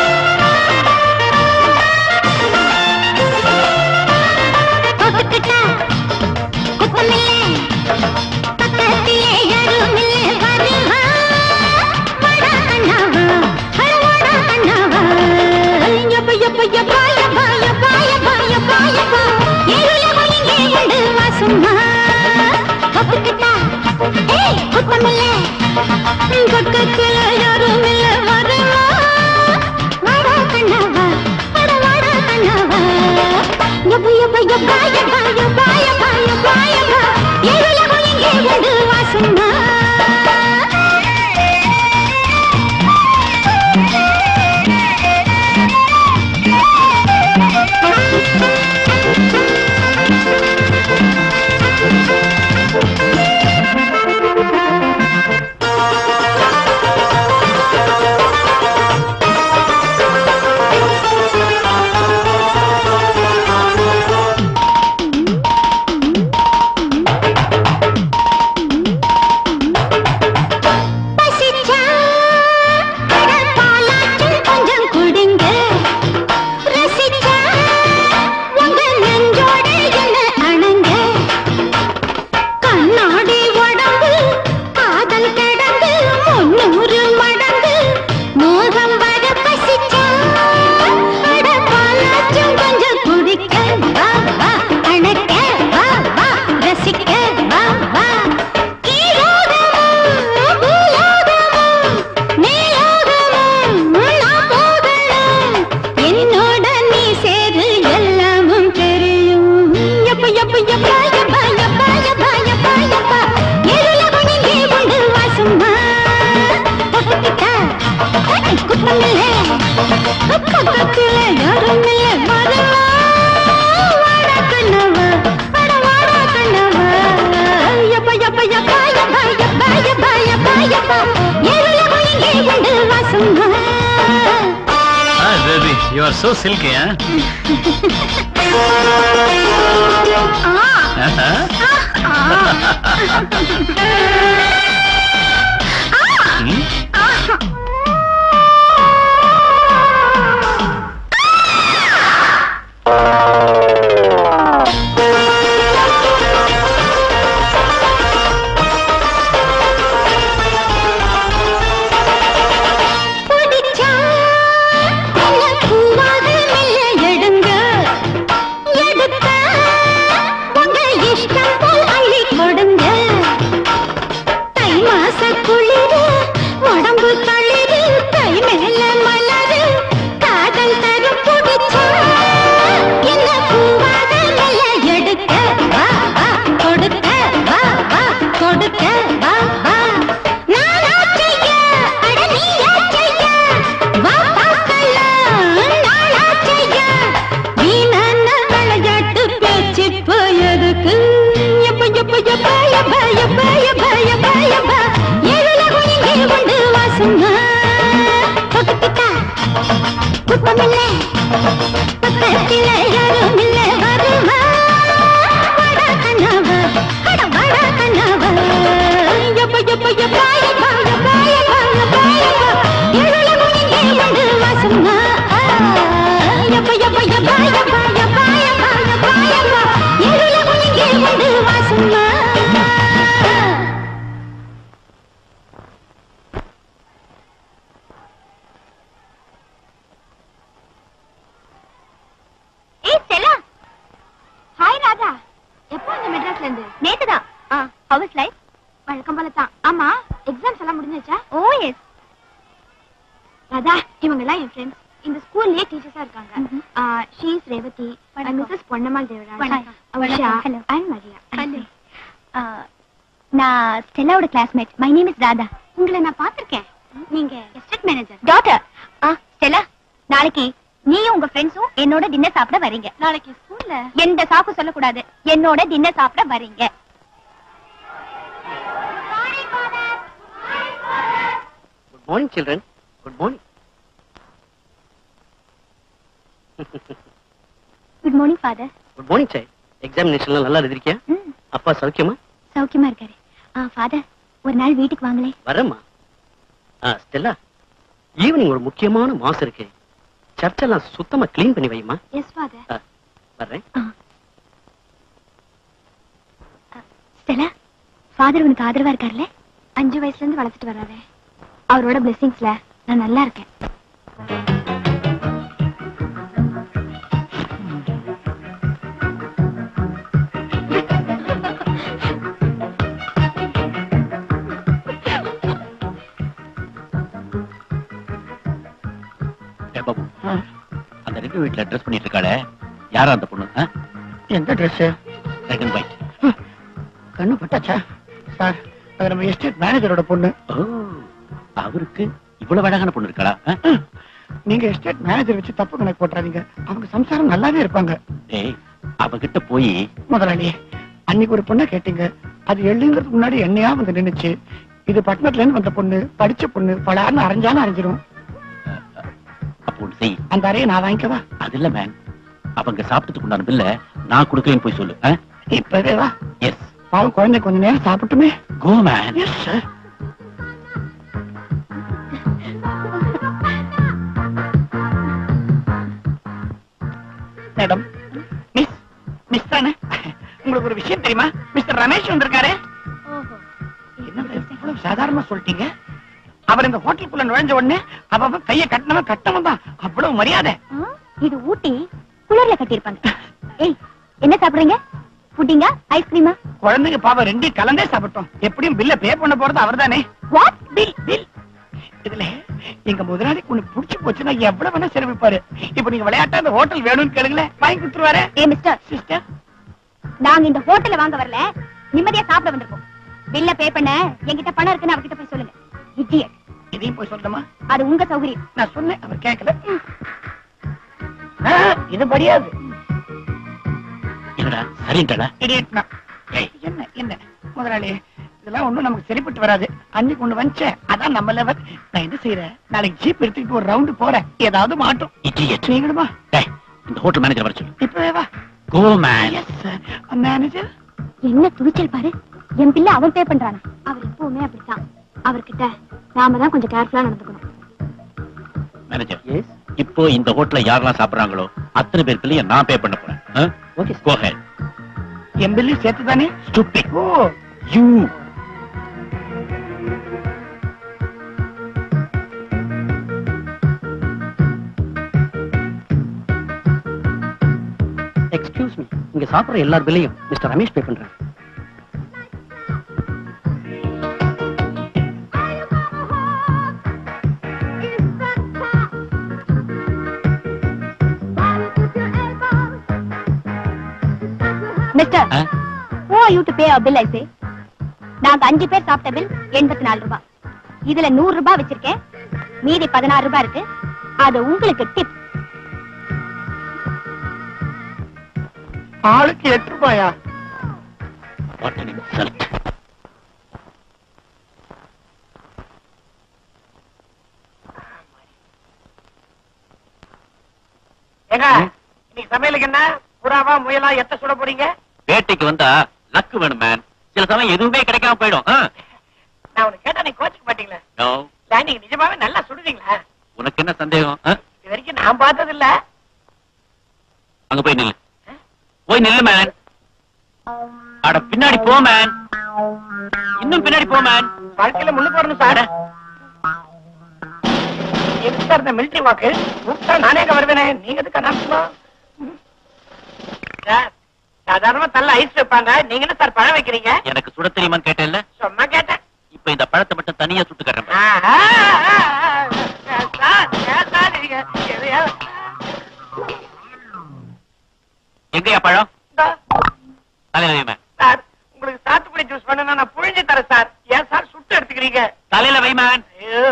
ரசிக்க வா வா கீழோகமும் பூலோகமும் மேலோகமும் நான் போகணும் என்னோட நீ சேரு எல்லாமும் தெரியும் எப்ப எப்ப எப்ப எப்ப எப்ப எப்ப எப்ப எப்ப எருலகம் இங்கே உண்டு வாசம்மா தொட்டுக்கிட்டா குத்தமில்லை பக்கத்துல யாரும் இல்லை வரவா வாடா கண்ணவா வாட வாடா கண்ணவா எப்ப எப்ப எப்ப எப்ப எப்ப எப்ப எப்ப எப்ப எருலகம் இங்கே உண்டு வாசம்மா Hi, baby. You are so silky, huh? Hmm? பிடிச்சா நல்ல பூவாக மெல்ல எடுங்க எடுத்த உங்க இஷ்டம் போல் அள்ளி கொடுங்க தை மாச குளிரு உடம்பு தளிரு கை மேல மலரு காதல் தரும் பிடிச்சா என்ன பூவாக மெல்ல எடுக்க வா வா கொடுக்க வா வா கொடுக்க வா வா நானா செய்ய அட நீயா செய்ய வா பார்க்கலாம் நானா செய்ய வீணான விளையாட்டு பேச்சு போயதுக்கு எப்ப எப்ப எப்ப எப்ப எப்ப எப்ப எப்ப எப்ப எழுலகம் இங்கே உண்டு வாசம்மா தொட்டுக்கிட்டா குப்பமில்லை பக்கத்தில் யாரும் இல்லை வருமா வாடா கண்ணாவா அட வாடா கண்ணாவா எப்ப எப்ப எப்ப எப்ப எப்ப எப்ப எப்ப எப்ப எழுலகம் இங்கே உண்டு வாசம்மா எப்ப எப்ப எப்ப எப்ப எப்ப எப்ப எப்ப எப்ப எழுலகம் இங்கே உண்டு வாசம்மா ஏய் ஸ்டெல்லா ஹாய் ராதா எப்போ இந்த மெட்ராஸ்ல இருந்து நேத்துதான் ஆ ஹவுஸ் லைஃப் வழக்கம் போல தான் ஆமா எக்ஸாம்ஸ் எல்லாம் முடிஞ்சாச்சா ஓ எஸ் ராதா இவங்க எல்லாம் என் ஃப்ரெண்ட்ஸ் இந்த ஸ்கூல்லயே டீச்சர்ஸா இருக்காங்க ஷீஸ் ரேவதி மிஸ்ஸஸ் பொன்னம்மாள் தேவராஜ் வணக்கம். உஷா Hello. அண்ட் மரியா நான் ஸ்டெல்லாவோட classmate my name is Radha உங்களை நான் பார்த்திருக்கேன் நீங்க எஸ்டேட் மேனேஜர் டாட்டர் ஆ ஸ்டெல்லா நாளைக்கு நீயும் உங்க ஃப்ரெண்ட்ஸும் என்னோட டின்னர் சாப்பிட வரீங்க நாளைக்கு ஸ்கூல்ல எந்த சாக்கு சொல்லக்கூடாது என்னோட டின்னர் சாப்பிட வரீங்க good morning children good morning good morning father good morning sir எக்ஸாமினேஷன்லாம் நல்லா எழுதிருக்கியா ம் அப்பா சௌக்கியமா சௌக்கியமா இருக்காரு ஆ ஃபாதர் ஒரு நாள் வீட்டுக்கு வாங்களே வரேம்மா ஆ ஸ்டெல்லா ஈவினிங் ஒரு முக்கியமான மாசம் இருக்கு சர்ச்செல்லாம் சுத்தமா க்ளீன் பண்ணி வைமா எஸ் ஃபாதர் வர்றேன் ஸ்டெல்லா ஃபாதர் உனக்கு ஆதரவா இருக்கார்ல அஞ்சு வயசுல இருந்து வளர்த்துட்டு வராரு அவரோட பிளெஸிங்ஸ்ல நான் நல்லா இருக்கேன் ஏ பாபு அந்த ரெண்டு வீட்டுல ட்ரெஸ் பண்ணிட்டு இருக்காளே யாரா அந்த பொண்ணு ஆ? எந்த ட்ரெஸ் ரெட் அண்ட் ஒயிட் கண்ணு பட்டாச்சா சார் அது நம்ம எஸ்டேட் மேனேஜரோட பொண்ணு ஓ அவருக்கு இவ்வளவு அழகான பொண்ணு இருக்காளா ஆ? நீங்க எஸ்டேட் மேனேஜர் வச்சு தப்பு கணக்கு போட்டுறாதீங்க அவங்க சம்சாரம் நல்லாவே இருப்பாங்க டேய் அவகிட்ட போய் முதலாளி அன்னைக்கு ஒரு பொண்ணை கேட்டீங்க அது எழுதுங்கிறதுக்கு முன்னாடி என்னையா வந்து நின்னுச்சு இது பட்டணத்துல இருந்து வந்த பொண்ணு படிச்ச பொண்ணு பலான்னு அரைஞ்சாலும் அரைஞ்சிரும் அப்போ ஒண்ணு செய் அந்த அறையை நான் வாங்கிக்கவா அது இல்ல மேன் அவங்க சாப்பிட்டதுக்கு உண்டான பில்ல நான் கொடுக்கறேன்னு போய் சொல்லு இப்பவே வா எஸ் பாவம் குழந்தை கொஞ்ச நேரம் சாப்பிட்டுமே go man yes sir madam miss miss தானே உங்களுக்கு ஒரு விஷயம் தெரியுமா மிஸ்டர் ரமேஷ் வந்திருக்காரு என்னங்க இவ்வளவு சாதாரணமா சொல்லிட்டீங்க அவர் இந்த ஹோட்டலுக்குள்ள நுழைஞ்ச உடனே அவ அவ கைய கட்டினவன் கட்டவன் தான் அவ்வளவு மரியாதை ஆ, இது ஊட்டி குளிர்ல கட்டியிருப்பாங்க ஏய் என்ன சாப்பிடுறீங்க புட்டிங்கா ஐஸ்கிரீமா குழந்தைங்க பாவம் ரெண்டையும் கலந்தே சாப்பிட்டோம் எப்படியும் பில்ல பே பண்ண போறது அவர்தானே வாட் பில் பில் இதுல எங்க முதலாளிக்கு ஒண்ணு புடிச்சு போச்சுன்னா எவ்வளவு வேணா செலவிப்பாரு இப்ப நீங்க விளையாட்டா அந்த ஹோட்டல் வேணும்னு கேளுங்களேன் வாங்கி கொடுத்துருவாரு ஏ மிஸ்டர் சிஸ்டர் நாங்க இந்த ஹோட்டல்ல வாங்க வரல நிம்மதியா சாப்பிட வந்திருக்கோம் பில்ல பே பண்ண என்கிட்ட பணம் இருக்குன்னு அவர்கிட்ட போய் சொல்லுங்க இடியட் இதையும் போய் சொல்லணுமா அது உங்க சௌகரியம் நான் சொன்னேன் அவர் கேட்கல ஆ, இது படியாது என்னடா சரின்டா இடியட்னா என்ன என்ன முதலாளி இதெல்லாம் ஒண்ணும் நமக்கு சரிப்பட்டு வராது அன்னைக்கு ஒண்ணு வந்துச்சேன் அதான் நம்ம லெவல் நான் என்ன செய்யறேன் நாளைக்கு ஜீப் எடுத்துக்கிட்டு ஒரு ரவுண்டு போறேன் ஏதாவது மாட்டும் இடியட் நீங்களுமா டேய் இந்த ஹோட்டல் மேனேஜர் வர சொல்லு இப்பவே வா கோ மேன் எஸ் மேனேஜர் என்ன துணிச்சல் பாரு என் பிள்ளை அவன் பே பண்றானா அவர் எப்பவுமே அப்படித்தான் அவர்கிட்ட நாம தான் கொஞ்சம் கேர்ஃபுல்லா நடந்துக்கணும் மேனேஜர் எஸ் இப்போ இந்த ஹோட்டல்ல யாரெல்லாம் சாப்பிடுறாங்களோ அத்தனை பேருக்குலயும் நான் பே பண்ண போறேன் ஓகே கோ ஹெட் என் பில்லு சேர்த்து தானே stupid oh you excuse me இங்க சாப்பிடுற எல்லார் பில்லையும் மிஸ்டர் ரமேஷ் பே பண்றாரு மிஸ்டர் ஆ? who are you to pay our bill I say நாங்க அஞ்சு பேர் சாப்பிட்ட பில் எண்பத்தி நாலு ரூபாய் இதுல நூறு ரூபாய் வச்சிருக்கேன் மீதி பதினாறு ரூபாய் இருக்கு அது உங்களுக்கு டிப் ஆளுக்கு எட்டு ரூபாயா வாட் அன் இன்சல்ட் ஏங்க இன்னைக்கு சமையலுக்கு என்ன புறாவா முயலா எத்த சுட போறீங்க வேட்டைக்கு வந்தா லக்கு வேணும் மேன் சில சமயம் எதுவுமே கிடைக்காம போயிடும் ஆ? நான் உனக்கு கேட்டா நீ கோச்சுக்க மாட்டீங்களா No. இல்ல நீங்க நிஜமாவே நல்லா சுடுவீங்களா உனக்கு என்ன சந்தேகம் ஆ? இது வரைக்கும் நான் பார்த்தது இல்ல அங்க போய் நில்லு போய் நில்லு மேன் அட பின்னாடி போ மேன் இன்னும் பின்னாடி போ மேன் வாழ்க்கையில முன்னுக்கு வரணும் சார் எதுக்கு சார் இந்த மிலிட்டரி வாக்கு கூப்பிட்டா நானே அங்க வருவேனே நீங்க எதுக்கு அனாவசியமா சார் சாதாரணமா தள்ள ஐஸ் வைப்பாங்க நீங்க என்ன சார் பழம் வைக்கிறீங்க எனக்கு சுட தெரியுமான்னு கேட்டேன்ல சும்மா கேட்டேன் இப்ப இந்த பழத்தை மட்டும் தனியா சுட்டு கட்டுறேன் ஆ, ஆ, ஆ, ஆ, சார், ஏன் சார் நீங்க எதையாவது எங்கயா பழம் இந்தா, தலையில வை மேன் சார் உங்களுக்கு சாத்துக்குடி ஜூஸ் வேணும்னா நான் புழிஞ்சு தரேன் சார் ஏன் சார் சுட்டு எடுத்துக்கிறீங்க தலையில வை மேன் ஐயோ,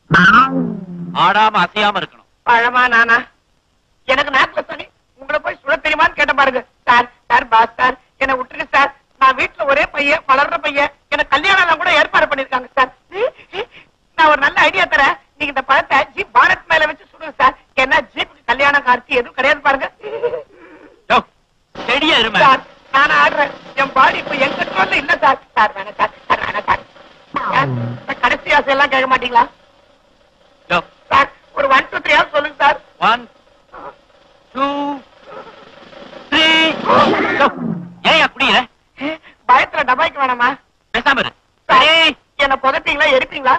ஆடாம அசையாம இருக்கணும் பழமா நானா எனக்கு நாக்குல சனி உங்களை போய் சுட தெரியுமான்னு கேட்ட பாருங்க சார் சார் பாஸ் சார் என்ன விட்டுருங்க சார் நான் வீட்டுல ஒரே பையன் வளர்ற பையன் எனக்கு கல்யாணம் எல்லாம் கூட ஏற்பாடு பண்ணிருக்காங்க சார் நான் ஒரு நல்ல ஐடியா தரேன் நீங்க இந்த பழத்தை ஜீப் பாரத் மேல வச்சு சுடுங்க சார் ஏன்னா ஜீப்புக்கு கல்யாணம் கார்த்தி எதுவும் கிடையாது பாருங்க யோ, செடியா இரு மேன் சார் நான் ஆடுறேன் என் பாடி இப்ப என் கண்ட்ரோல்ல இல்ல சார் சார் வேணாம் சார் சார் வேணாம் சார் சார், இந்த கடைசி ஆசை எல்லாம் கேட்க மாட்டீங்களா யோ, சார் ஒரு ஒன் டூ த்ரீ ஆர் சொல்லுங்க சார் ஒன் டூ த்ரீ ஏயா குடியில பயத்துல டபாய்க்கு வேணாமா பேசாம இரு சார் என்ன புதப்பீங்களா எரிப்பீங்களா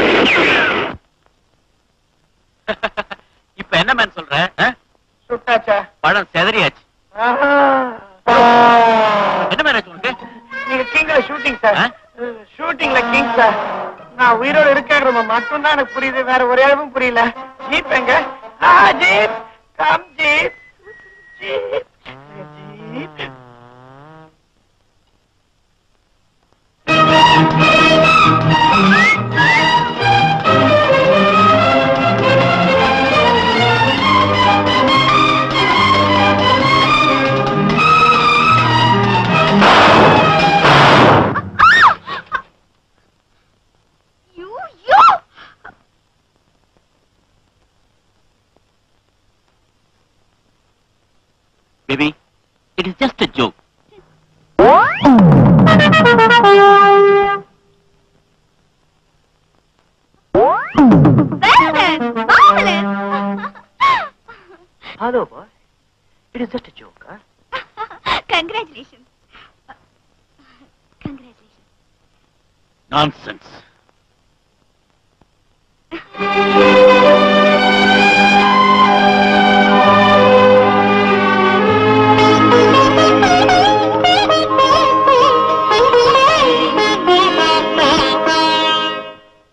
இப்ப என்ன மேன் சொல்ற ஆ? சுட்டாச்சா பழம் செதறியாச்சு ஆஹா. என்ன மேன் ஆச்சு உனக்கு நீங்க கிங்ல ஷூட்டிங் சார் ஆ? ஷூட்டிங்ல கிங் சார் நான் உயிரோட இருக்கேன் மட்டும் தான் எனக்கு புரியுது வேற ஒரு அளவும் புரியல ஜீப் எங்க ஆ, jeep come jeep jeep jeep You, you! Baby it is just a joke Marvelous! Marvelous! Hello, boy. It is just a joke, huh? Congratulations. Congratulations. nonsense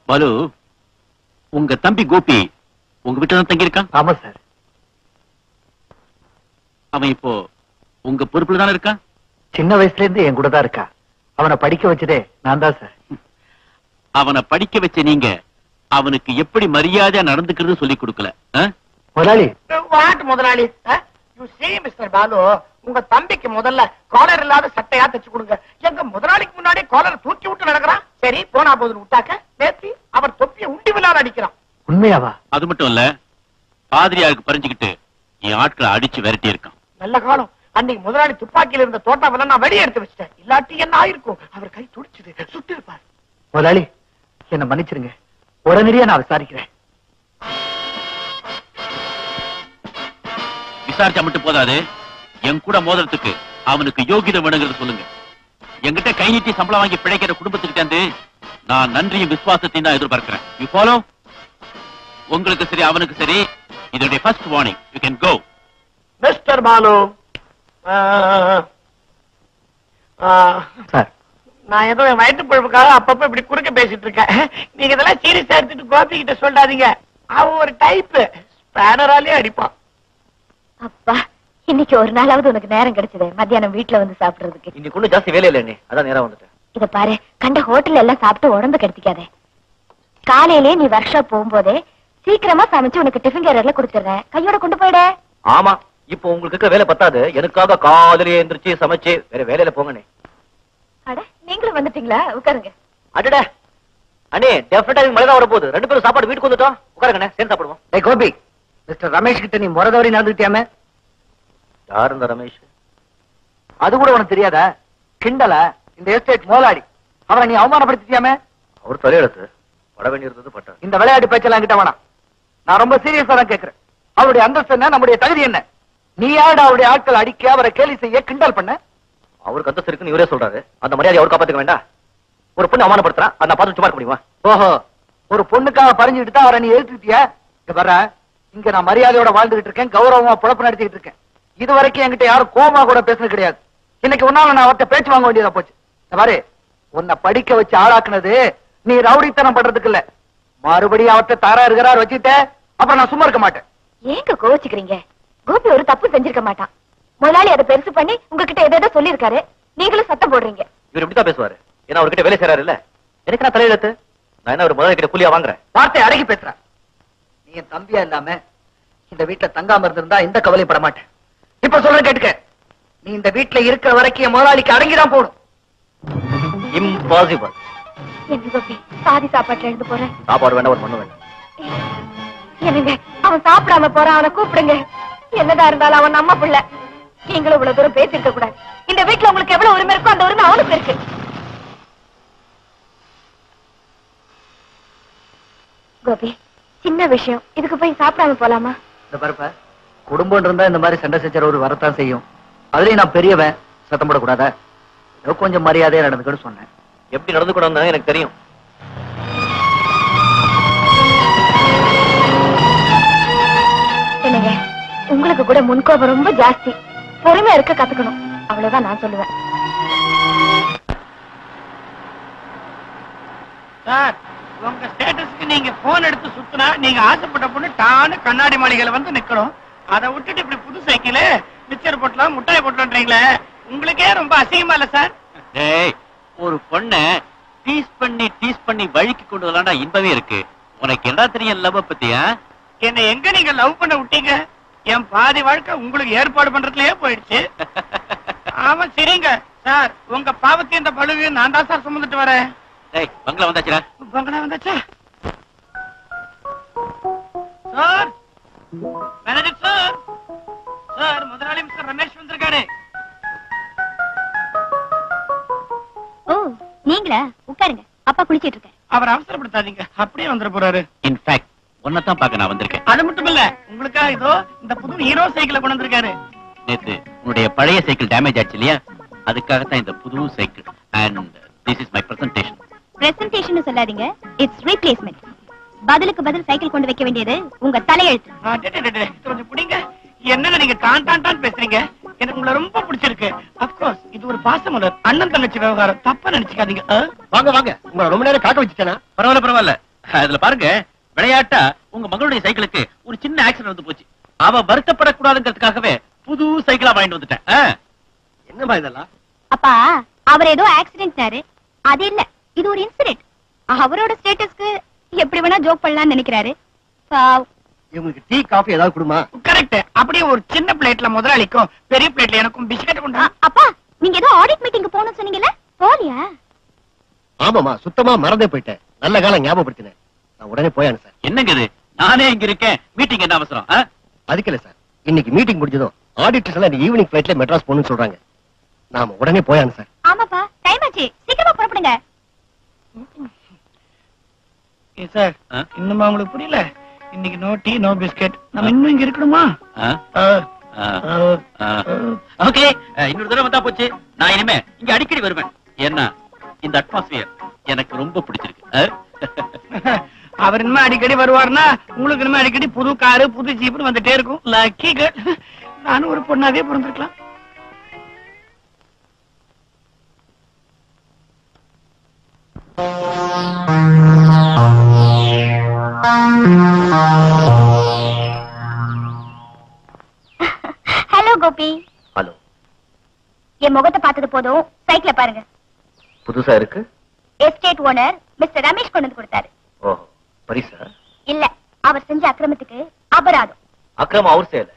Balu உங்க தம்பி கோபி உங்க வீட்டுல தான் தங்கியிருக்கான் ஆமா சார் அவன் இப்போ உங்க பொறுப்புல தானே இருக்கான் சின்ன வயசுல இருந்து என் கூட தான் இருக்கா அவனை படிக்க வச்சதே நான் தான் சார் அவனை படிக்க வச்ச நீங்க அவனுக்கு எப்படி மரியாதையா நடந்துக்கிறது சொல்லி கொடுக்கல ஆ? முதலாளி வாட் முதலாளி யூ see மிஸ்டர் பாலு உங்க தம்பிக்கு முதல்ல காலர் இல்லாத சட்டையா தச்சு கொடுங்க எங்க முதலாளிக்கு முன்னாடி காலரை தூக்கி விட்டு நடக்கிறான் சரி போனா போதுன்னு விட்டாக்க நேத்தி அவர் தொப்பிய உண்டி விழால அடிக்கிறான் உண்மையாவா அது மட்டும் இல்ல பாதிரியாருக்கு பறிஞ்சுக்கிட்டு என் ஆட்களை அடிச்சு விரட்டி இருக்கான் நல்ல காலம் அன்னைக்கு முதலாளி துப்பாக்கியில இருந்த தோட்டாவெல்லாம் நான் வெளியே எடுத்து வச்சிட்டேன் இல்லாட்டி என்ன ஆயிருக்கும் அவர் கை துடிச்சுது சுட்டு இருப்பார் முதலாளி என்ன மன்னிச்சிருங்க உடனடியா நான் விசாரிக்கிறேன் விசாரிச்சா மட்டும் போதாது என் கூட மோதிரத்துக்கு அவனுக்கு யோகிதை வேணுங்கிறது சொல்லுங்க என்கிட்ட கை நீட்டி சம்பளம் வாங்கி பிழைக்கிற குடும்பத்துக்கிட்ட இருந்து நான் நன்றியும் விசுவாசத்தையும் தான் எதிர்பார்க்கிறேன் யூ ஃபாலோ உங்களுக்கு சரி அவனுக்கு சரி இதோடைய first warning you can go mister Balu ஆ, ஆ, சார் நான் ஏதோ என் வயிற்று பொழுப்புக்காக அப்பப்ப இப்படி குறுக்க பேசிட்டு இருக்கேன் நீங்க இதெல்லாம் சீரியஸா எடுத்துட்டு கோபி கிட்ட சொல்லாதீங்க அவன் ஒரு டைப் ஸ்பேனராலே அடிப்பான் அப்பா இன்னைக்கு ஒரு நாளாவது உனக்கு நேரம் கிடைச்சது மத்தியானம் வீட்டுல வந்து சாப்பிடுறதுக்கு இன்னைக்கு ஒண்ணு ஜாஸ்தி வேலை இல்லை நீ அதான் நேரா வந்துட்டேன் இத பாரு கண்ட ஹோட்டல்ல எல்லாம் சாப்பிட்டு உடம்பு கெடுத்திக்காதே காலையிலே நீ ஒர்க் ஷாப் போகும்போதே சீக்கிரமா சமைச்சு உனக்கு டிஃபன் கேரியர்ல கொடுத்துறேன் கையோட கொண்டு போயிட ஆமா இப்போ உங்களுக்கு இருக்க வேலை பத்தாது எனக்காக காலையில எந்திரிச்சு சமைச்சு வேற வேலையில போங்கண்ணே அட நீங்களும் வந்துட்டீங்களா உட்காருங்க அடடா அண்ணே டெஃபினட்டா மழை தான் வரப்போகுது ரெண்டு பேரும் சாப்பாடு வீட்டுக்கு வந்துட்டோம் உட்காருங்கண்ணே சேர்ந்து சாப்பிடுவோம் டேய் கோபி மிஸ்டர் ரமேஷ் கிட்ட நீ முறை தவறி நடந்துட்டியாமே யார் இந்த ரமேஷ் அது கூட உனக்கு தெரியாதா கிண்டல இந்த எஸ்டேட் முதலாளி அவனை நீ அவமானப்படுத்திட்டியாமே அவர் தலையெழுத்து பட வேண்டியிருந்தது பட்டார் இந்த விளையாட்டு பேச்செல்லாம் கிட்ட வேணாம் நான் ரொம்ப சீரியஸா தான் கேக்குறேன் அவருடைய அந்தஸ்து என்ன நம்முடைய தகுதி என்ன நீ யாருடா அவருடைய ஆட்கள் அடிக்க அவரை கேலி செய்ய கிண்டல் பண்ண அவருக்கு அந்த இருக்குன்னு இவரே சொல்றாரு அந்த மரியாதை அவர் காப்பாத்துக்க வேண்டாம் ஒரு பொண்ணு அவமானப்படுத்துறான் அதை நான் பார்த்து சும்மா இருக்க முடியுமா ஓஹோ ஒரு பொண்ணுக்காக பறிஞ்சுக்கிட்டு தான் அவரை நீ எழுத்துட்டியா இங்க வர இங்க நான் மரியாதையோட வாழ்ந்துகிட்டு இருக்கேன் கௌரவமா பொழப்பு நடத்திட்டு இருக்கேன் இது வரைக்கும் என்கிட்ட யாரும் கோமா கூட பேசுனது கிடையாது இன்னைக்கு உன்னால நான் அவர்கிட்ட பேச்சு வாங்க வேண்டியதா போச்சு இங்க பாரு உன்னை படிக்க வச்சு ஆளாக்குனது நீ ரவுடித்தனம் பண்றதுக்கு இல்ல மறுபடியும் அவர்கிட்ட தாரா இருக்கிறார் வச்சுட்ட அப்புறம் நான் சும்மா இருக்க மாட்டேன் ஏங்க கோவிச்சுக்கிறீங்க கோபி ஒரு தப்பு செஞ்சிருக்க மாட்டான் முதலாளி அதை பெருசு பண்ணி உங்ககிட்ட எதோ சொல்லியிருக்காரு நீங்களும் சத்தம் போடுறீங்க இவர் இப்படித்தான் பேசுவாரு ஏன்னா அவர்கிட்ட வேலை செய்யறாரு இல்ல எனக்கு நான் தலையெழுத்து நான் என்ன ஒரு முதல்ல கிட்ட கூலியா வாங்குறேன் வார்த்தை அடக்கி பேசுற நீ என் தம்பியா இல்லாம இந்த வீட்டுல தங்காம இருந்திருந்தா இந்த கவலையும் பட மாட்டேன் இப்ப சொல்றேன் கேட்டுக்க நீ இந்த வீட்டுல இருக்கிற வரைக்கும் என் முதலாளிக்கு அடங்கிதான் போகணும் இம்பாசிபிள் என்ன கோபி பாதி சாப்பாட்டுல எழுந்து போறேன் சாப்பாடு வேண்டாம் ஒரு மண்ணு வேண்டாம் என்னங்க அவன் சாப்பிடாம போறான் அவனை கூப்பிடுங்க என்னதான் இருந்தாலும் அவன் நம்ம பிள்ளை நீங்களும் இவ்வளவு தூரம் பேசிருக்க கூடாது இந்த வீட்டுல உங்களுக்கு எவ்வளவு உரிமை இருக்கோ அந்த உரிமை அவனுக்கு இருக்கு கோபி சின்ன விஷயம் இதுக்கு போய் சாப்பிடாம போலாமா இந்த பருப்ப குடும்பம் இருந்தா இந்த மாதிரி சண்டை சச்சரவு வரத்தான் செய்யும் அதுலயும் நான் பெரியவன் சத்தம் போடக்கூடாதா ஏதோ கொஞ்சம் மரியாதையா நடந்துக்கன்னு சொன்னேன் எப்படி நடந்து கூட எனக்கு தெரியும் என்னங்க உங்களுக்கு கூட முன்கோபம் ரொம்ப ஜாஸ்தி பொறுமையா இருக்க கத்துக்கணும் அவ்வளவுதான் நான் சொல்லுவேன் சார் உங்க ஸ்டேட்டஸ்க்கு நீங்க போன் எடுத்து சுத்தினா நீங்க ஆசைப்பட்ட பொண்ணு டான்னு கண்ணாடி மாளிகையில வந்து நிக்கணும் அதை விட்டுட்டு இப்படி புது சைக்கிள் மிச்சர் போட்டலாம் முட்டாய் போட்டலான்றீங்களே உங்களுக்கே ரொம்ப அசிங்கமா இல்ல சார் டேய் ஒரு பொண்ண டீஸ் பண்ணி டீஸ் பண்ணி வழிக்கு கொண்டு வரலாம்டா இன்பமே இருக்கு உனக்கு என்ன தெரியும் லவ் பத்தியா என்ன எங்க நீங்க லவ் பண்ண விட்டீங்க என் பாதி வாழ்க்கை உங்களுக்கு ஏற்பாடு பண்றதுலயே போயிடுச்சு ஆமா சரிங்க சார் உங்க பாவத்தையும் இந்த பழுவையும் நான் தான் சார் சுமந்துட்டு வரேன் டேய் பங்களா வந்தாச்சுடா பங்களா வந்தாச்சா சார் மேனேஜர் சார் சார் முதலாளி மிஸ்டர் ரமேஷ் வந்திருக்காரு ஓ நீங்களா உட்காருங்க அப்பா குளிச்சிட்டு இருக்க அவர் அவசரப்படுத்தாதீங்க அப்படியே வந்துட போறாரு இன்ஃபேக்ட் உன்னைத்தான் பார்க்க நான் வந்திருக்கேன் அது மட்டும் இல்ல உங்களுக்காக இதோ இந்த புது ஹீரோ சைக்கிளை கொண்டு வந்திருக்காரு நேத்து உன்னுடைய பழைய சைக்கிள் டேமேஜ் ஆச்சு இல்லையா அதுக்காகத்தான் இந்த புது cycle and this is my presentation presentation சொல்லாதீங்க இட்ஸ் ரீப்ளேஸ்மெண்ட் பதிலுக்கு பதில் சைக்கிள் கொண்டு வைக்க வேண்டியது உங்க தலையெழுத்து ஆ, டே, டே, டே, டே, இது கொஞ்சம் பிடிங்க என்னங்க நீங்க டான் டான் டான் பேசுறீங்க எனக்கு உங்களை ரொம்ப பிடிச்சிருக்கு அப்கோர்ஸ் இது ஒரு பாசமலர் அண்ணன் தங்கச்சி விவகாரம் தப்பா நினைச்சுக்காதீங்க ஆ? வாங்க வாங்க உங்களை ரொம்ப நேரம் காக்க வச்சுட்டேனா பரவாயில்ல பரவாயில்ல அதுல பாருங்க விளையாட்டா உங்க மகளுடைய சைக்கிளுக்கு ஒரு சின்ன ஆக்சிடென்ட் வந்து போச்சு அவ வருத்தப்படக்கூடாதுங்கிறதுக்காகவே புது சைக்கிளா வாங்கிட்டு வந்துட்டேன் ஆ. என்னமா இதெல்லாம் அப்பா அவர் ஏதோ ஆக்சிடென்ட்னாரு அது இல்ல இது ஒரு இன்சிடென்ட் அவரோட ஸ்டேட்டஸ்க்கு எப்படி வேணா ஜோக் பண்ணலாம்னு நினைக்கிறாரு பாவ். இவங்களுக்கு டீ காஃபி ஏதாவது கொடுமா கரெக்ட் அப்படியே ஒரு சின்ன பிளேட்ல முதலாளிக்கும் பெரிய பிளேட்ல எனக்கும் பிஸ்கட் அ, கொண்டா அப்பா நீங்க ஏதோ ஆடிட் மீட்டிங் போகணும்னு சொன்னீங்கல்ல போலியா ஆமாமா சுத்தமா மறந்தே போயிட்டேன் நல்ல காலம் ஞாபகப்படுத்தினேன் நான் உடனே போயானு சார் என்னங்க இது நானே இங்க இருக்கேன் மீட்டிங் என்ன அவசரம் ஆ? அதுக்கு இல்ல சார் இன்னைக்கு மீட்டிங் முடிஞ்சதும் ஆடிட்டர்ஸ் எல்லாம் இன்னைக்கு ஈவினிங் ஃபிளைட்ல மெட்ராஸ் போகணும்னு சொல்றாங்க நாம உடனே போயானு சார் ஆமாப்பா டைம் ஆச்சு சீக்கிரமா புறப்படுங்க சார் ஆ? இன்னுமா உங்களுக்கு புரியல இன்னைக்கு நோ டீ நோ பிஸ்கட் நம்ம இன்னும் இங்க இருக்கணுமா ஆ? ஆ, ஆ. ஆ, ஆ. ஆ. ஓகே இன்னொரு தடவை வந்தா போச்சு நான் இனிமே இங்க அடிக்கடி வருவேன் ஏன்னா இந்த அட்மாஸ்பியர் எனக்கு ரொம்ப பிடிச்சிருக்கு ஆ? அவர் இனிமே அடிக்கடி வருவாருன்னா உங்களுக்கு இனிமே அடிக்கடி புது காரு புது ஜீப்னு வந்துட்டே இருக்கும் லக்கி நானும் ஒரு பொண்ணாவே பிறந்திருக்கலாம் ஹலோ கோபி ஹலோ என் முகத்தை பார்த்தது போதும் சைக்கிள பாருங்க புதுசா இருக்கு எஸ்டேட் ஓனர் மிஸ்டர் ரமேஷ் கொண்டு வந்து கொடுத்தாரு ஓ பரிசா இல்ல அவர் செஞ்ச அக்கிரமத்துக்கு அபராதம் அக்கிரமம் அவர் செய்யல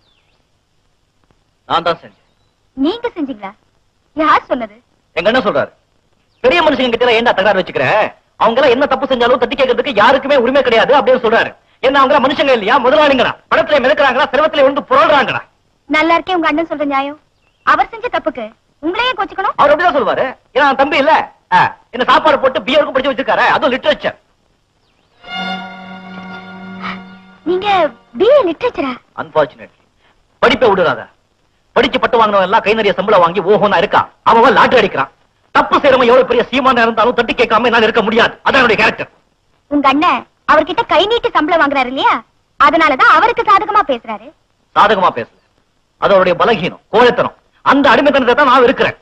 நான் தான் செஞ்சேன் நீங்க செஞ்சீங்களா யார் சொன்னது எங்க என்ன சொல்றாரு பெரிய மனுஷங்க கிட்ட ஏன்டா தகராறு வச்சுக்கிற அவங்க எல்லாம் என்ன தப்பு செஞ்சாலும் தட்டி கேட்கறதுக்கு யாருக்குமே உரிமை கிடையாது அப்படின்னு சொல்றாரு என்ன அவங்க எல்லாம் மனுஷங்க இல்லையா முதலாளிங்களா பணத்துல மிதக்கிறாங்களா செல்வத்துல வந்து புரள்றாங்களா நல்லா இருக்கே உங்க அண்ணன் சொல்ற நியாயம் அவர் செஞ்ச தப்புக்கு உங்களையே கோச்சுக்கணும் அவர் அப்படிதான் சொல்லுவாரு ஏன்னா அவன் தம்பி இல்ல ஆ, என்ன சாப்பாடு போட்டு பியருக்கும் படிச்சு வச்சிருக்காரு அதுவும் லிட்ரேச்சர் நீங்க பிஏ லிட்ரேச்சரா அன்பார்ச்சுனேட்லி படிப்பை விடுறாத படிச்சு பட்டு வாங்கினவன் எல்லாம் கை நிறைய சம்பளம் வாங்கி ஓஹோனா இருக்கான் அவன் லாட்டரி அடிக்கிறான் தப்பு செய்யறவன் எவ்வளவு பெரிய சீமானா இருந்தாலும் தட்டி கேட்காம என்னால இருக்க முடியாது அதான் என்னுடைய கேரக்டர் உங்க அண்ணன் அவர்கிட்ட கை நீட்டி சம்பளம் வாங்குறாரு இல்லையா அதனாலதான் அவருக்கு சாதகமா பேசுறாரு சாதகமா பேசல அது அவருடைய பலகீனம் கோழைத்தனம் அந்த அடிமைத்தனத்தை தான் நான் இருக்கிறேன்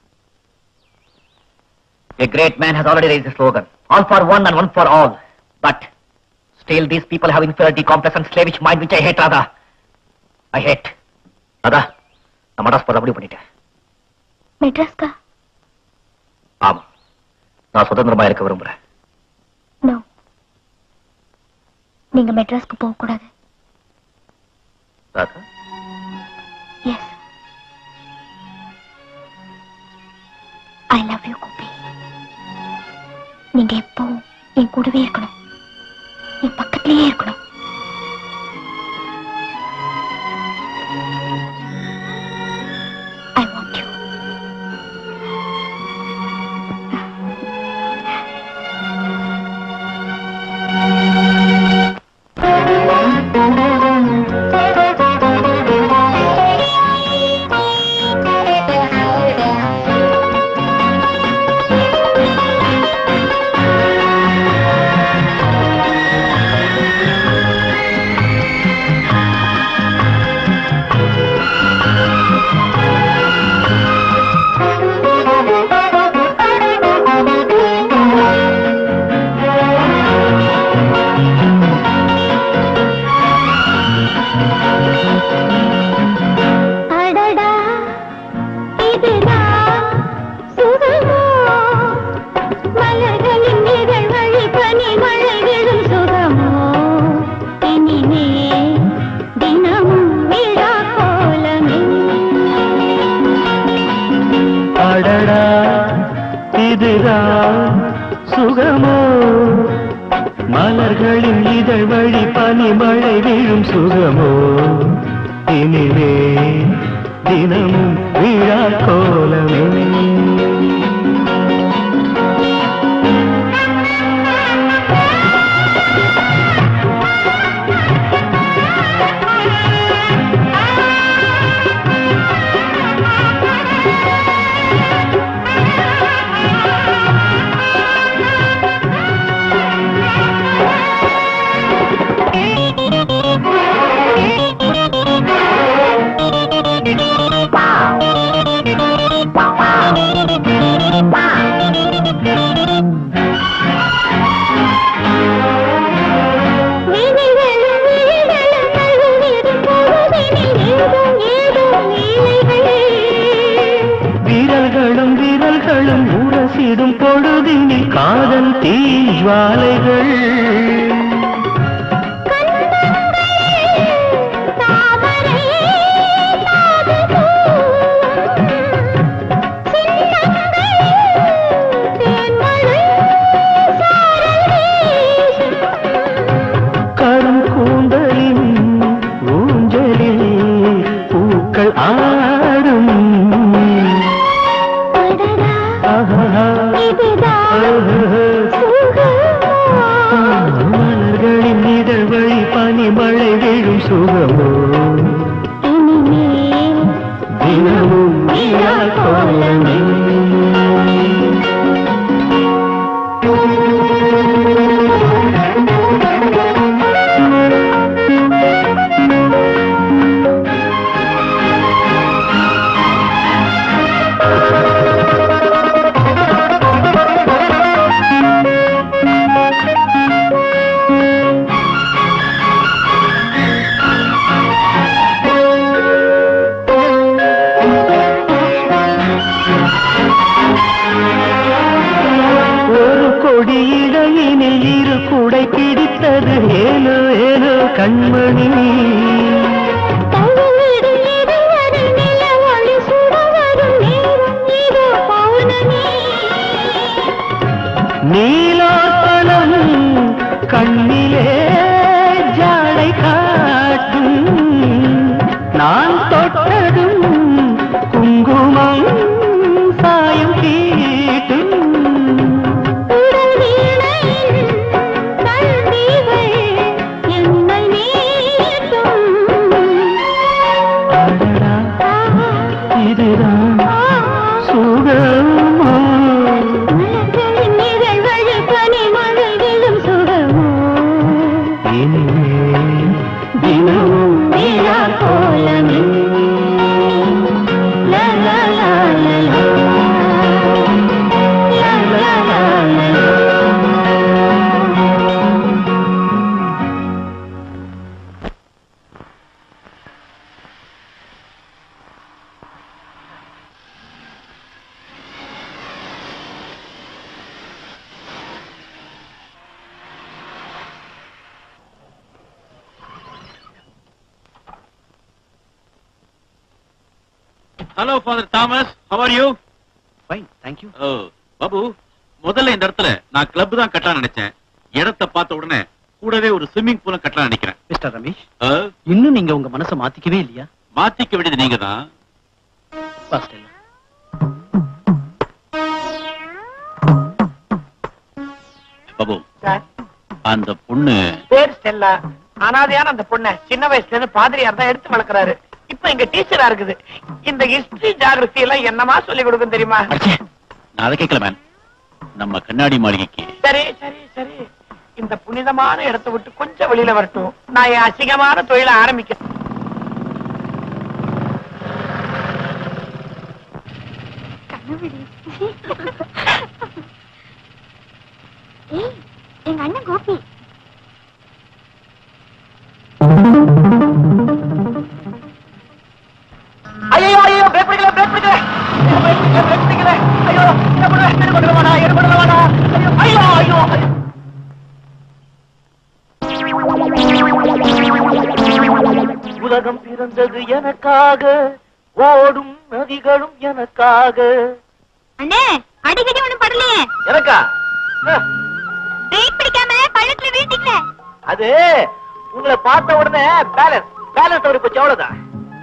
A great man has already raised the slogan, all for one and one for all. But still these people have inferiority complex and slavish mind which I hate, Radha. I hate. Radha, நான் மடாஸ் போட முடிவு பண்ணிட்டேன் மெட்ராஸ்கா ஆமா நான் சுதந்திரமா இருக்க விரும்புறேன் no நீங்க மெட்ராஸ்க்கு போக கூடாது Radha yes I love you Gopi நீங்க எப்பவும் என் கூடவே இருக்கணும் என் பக்கத்திலேயே இருக்கணும் ஐ வாண்ட் யூ அடடா இதுதான் சுகமோ மலர்களின் நிழல் வழி பனி மழை விழும் சுகமோ இனிமே தினமும் விழா கோலமே அடடா இதுதான் சுகமோ மலர்களின் இதழ் வழி பனிமழை விழும் சுகமோ இனிவே தினமும் விழா கோலமே Wow. மனதினில் காதல் தீஜ்வாலைகள் கரும் கூந்தலின் ஊஞ்சலில் பூக்கள் ஆடும் ஆஹா. மலர்களின் இதழ் வழி பனிமழை விழும் சுகமோ தினமும் நீரா கோலமே ஒரு கொடி இடையினில் இரு குடை பிடித்தது ஏனோ ஏனோ கண்மணி நீலாத்தனம் கண்ணிலே ஜாடை காட்டும் நான் தொட்டதும் குங்குமம் சாயம் தீட்டும் அடடா, இதுதான் சுகமோ இனிமேல் தினமும் நீரா கோலமே லா, லா, லா, லா, லா. லா, லா, லா, லா, லா. Hello father Thomas how are you fine thank you ஓ பாபு முதல்ல இந்த இடத்துல நான் கிளப் தான் கட்டலாம் நினைச்சேன் இடத்தை பார்த்த உடனே கூடவே ஒரு ஸ்விம்மிங் பூலும் கட்டலாம் நினைக்கிறேன் மிஸ்டர் ரமேஷ் ஆ, இன்னும் நீங்க உங்க மனசை மாத்திக்கவே இல்லையா மாத்திக்க வேண்டியது நீங்க தான் ஃபர்ஸ்ட் எல்லாம் பாபு சார் அந்த பொண்ணு பேர் ஸ்டெல்லா அனாதையான அந்த பொண்ண சின்ன வயசுல இருந்து பாதிரியார் தான் எடுத்து வளர்க்கறாரு இப்ப இங்க டீச்சரா இருக்குது இந்த ஹிஸ்டரி ஜாகிரபி எல்லாம் என்னமா சொல்லி கொடுக்கும் தெரியுமா அடச்சே, நான் அதை கேட்கல மேன் நம்ம கண்ணாடி மாளிகைக்கு சரி சரி சரி இந்த புனிதமான இடத்தை விட்டு கொஞ்சம் வெளியில வரட்டும் நான் என் அசிங்கமான தொழிலை ஆரம்பிக்கிறேன் ஏய் எங்க அண்ணன் கோபி ஐயோ ஐயோ பிரேக் பிடிக்கல பிரேக் பிடிக்கல பிரேக் பிடிக்கல ஐயோ என்ன பண்ணுவேன் என்ன பண்ண வேணா என்ன பண்ண வேணா ஐயோ ஐயோ ஐயோ உலகம் பிறந்தது எனக்காக ஓடும் நதிகளும் எனக்காக அண்ணே அடிக்கடி ஒண்ணும் படலையே எனக்கா அஹ், பிரேக் பிடிக்காம பள்ளத்துல வீழ்த்திக்கல அது உங்களை பார்த்த உடனே பேலன்ஸ் பேலன்ஸ் தவறி போச்சு அவ்வளவுதான்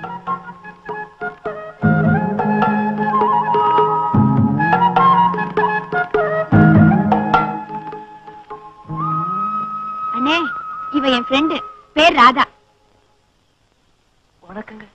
அண்ணே இவ என் ஃப்ரெண்டு பேர் ராதா வணக்கங்க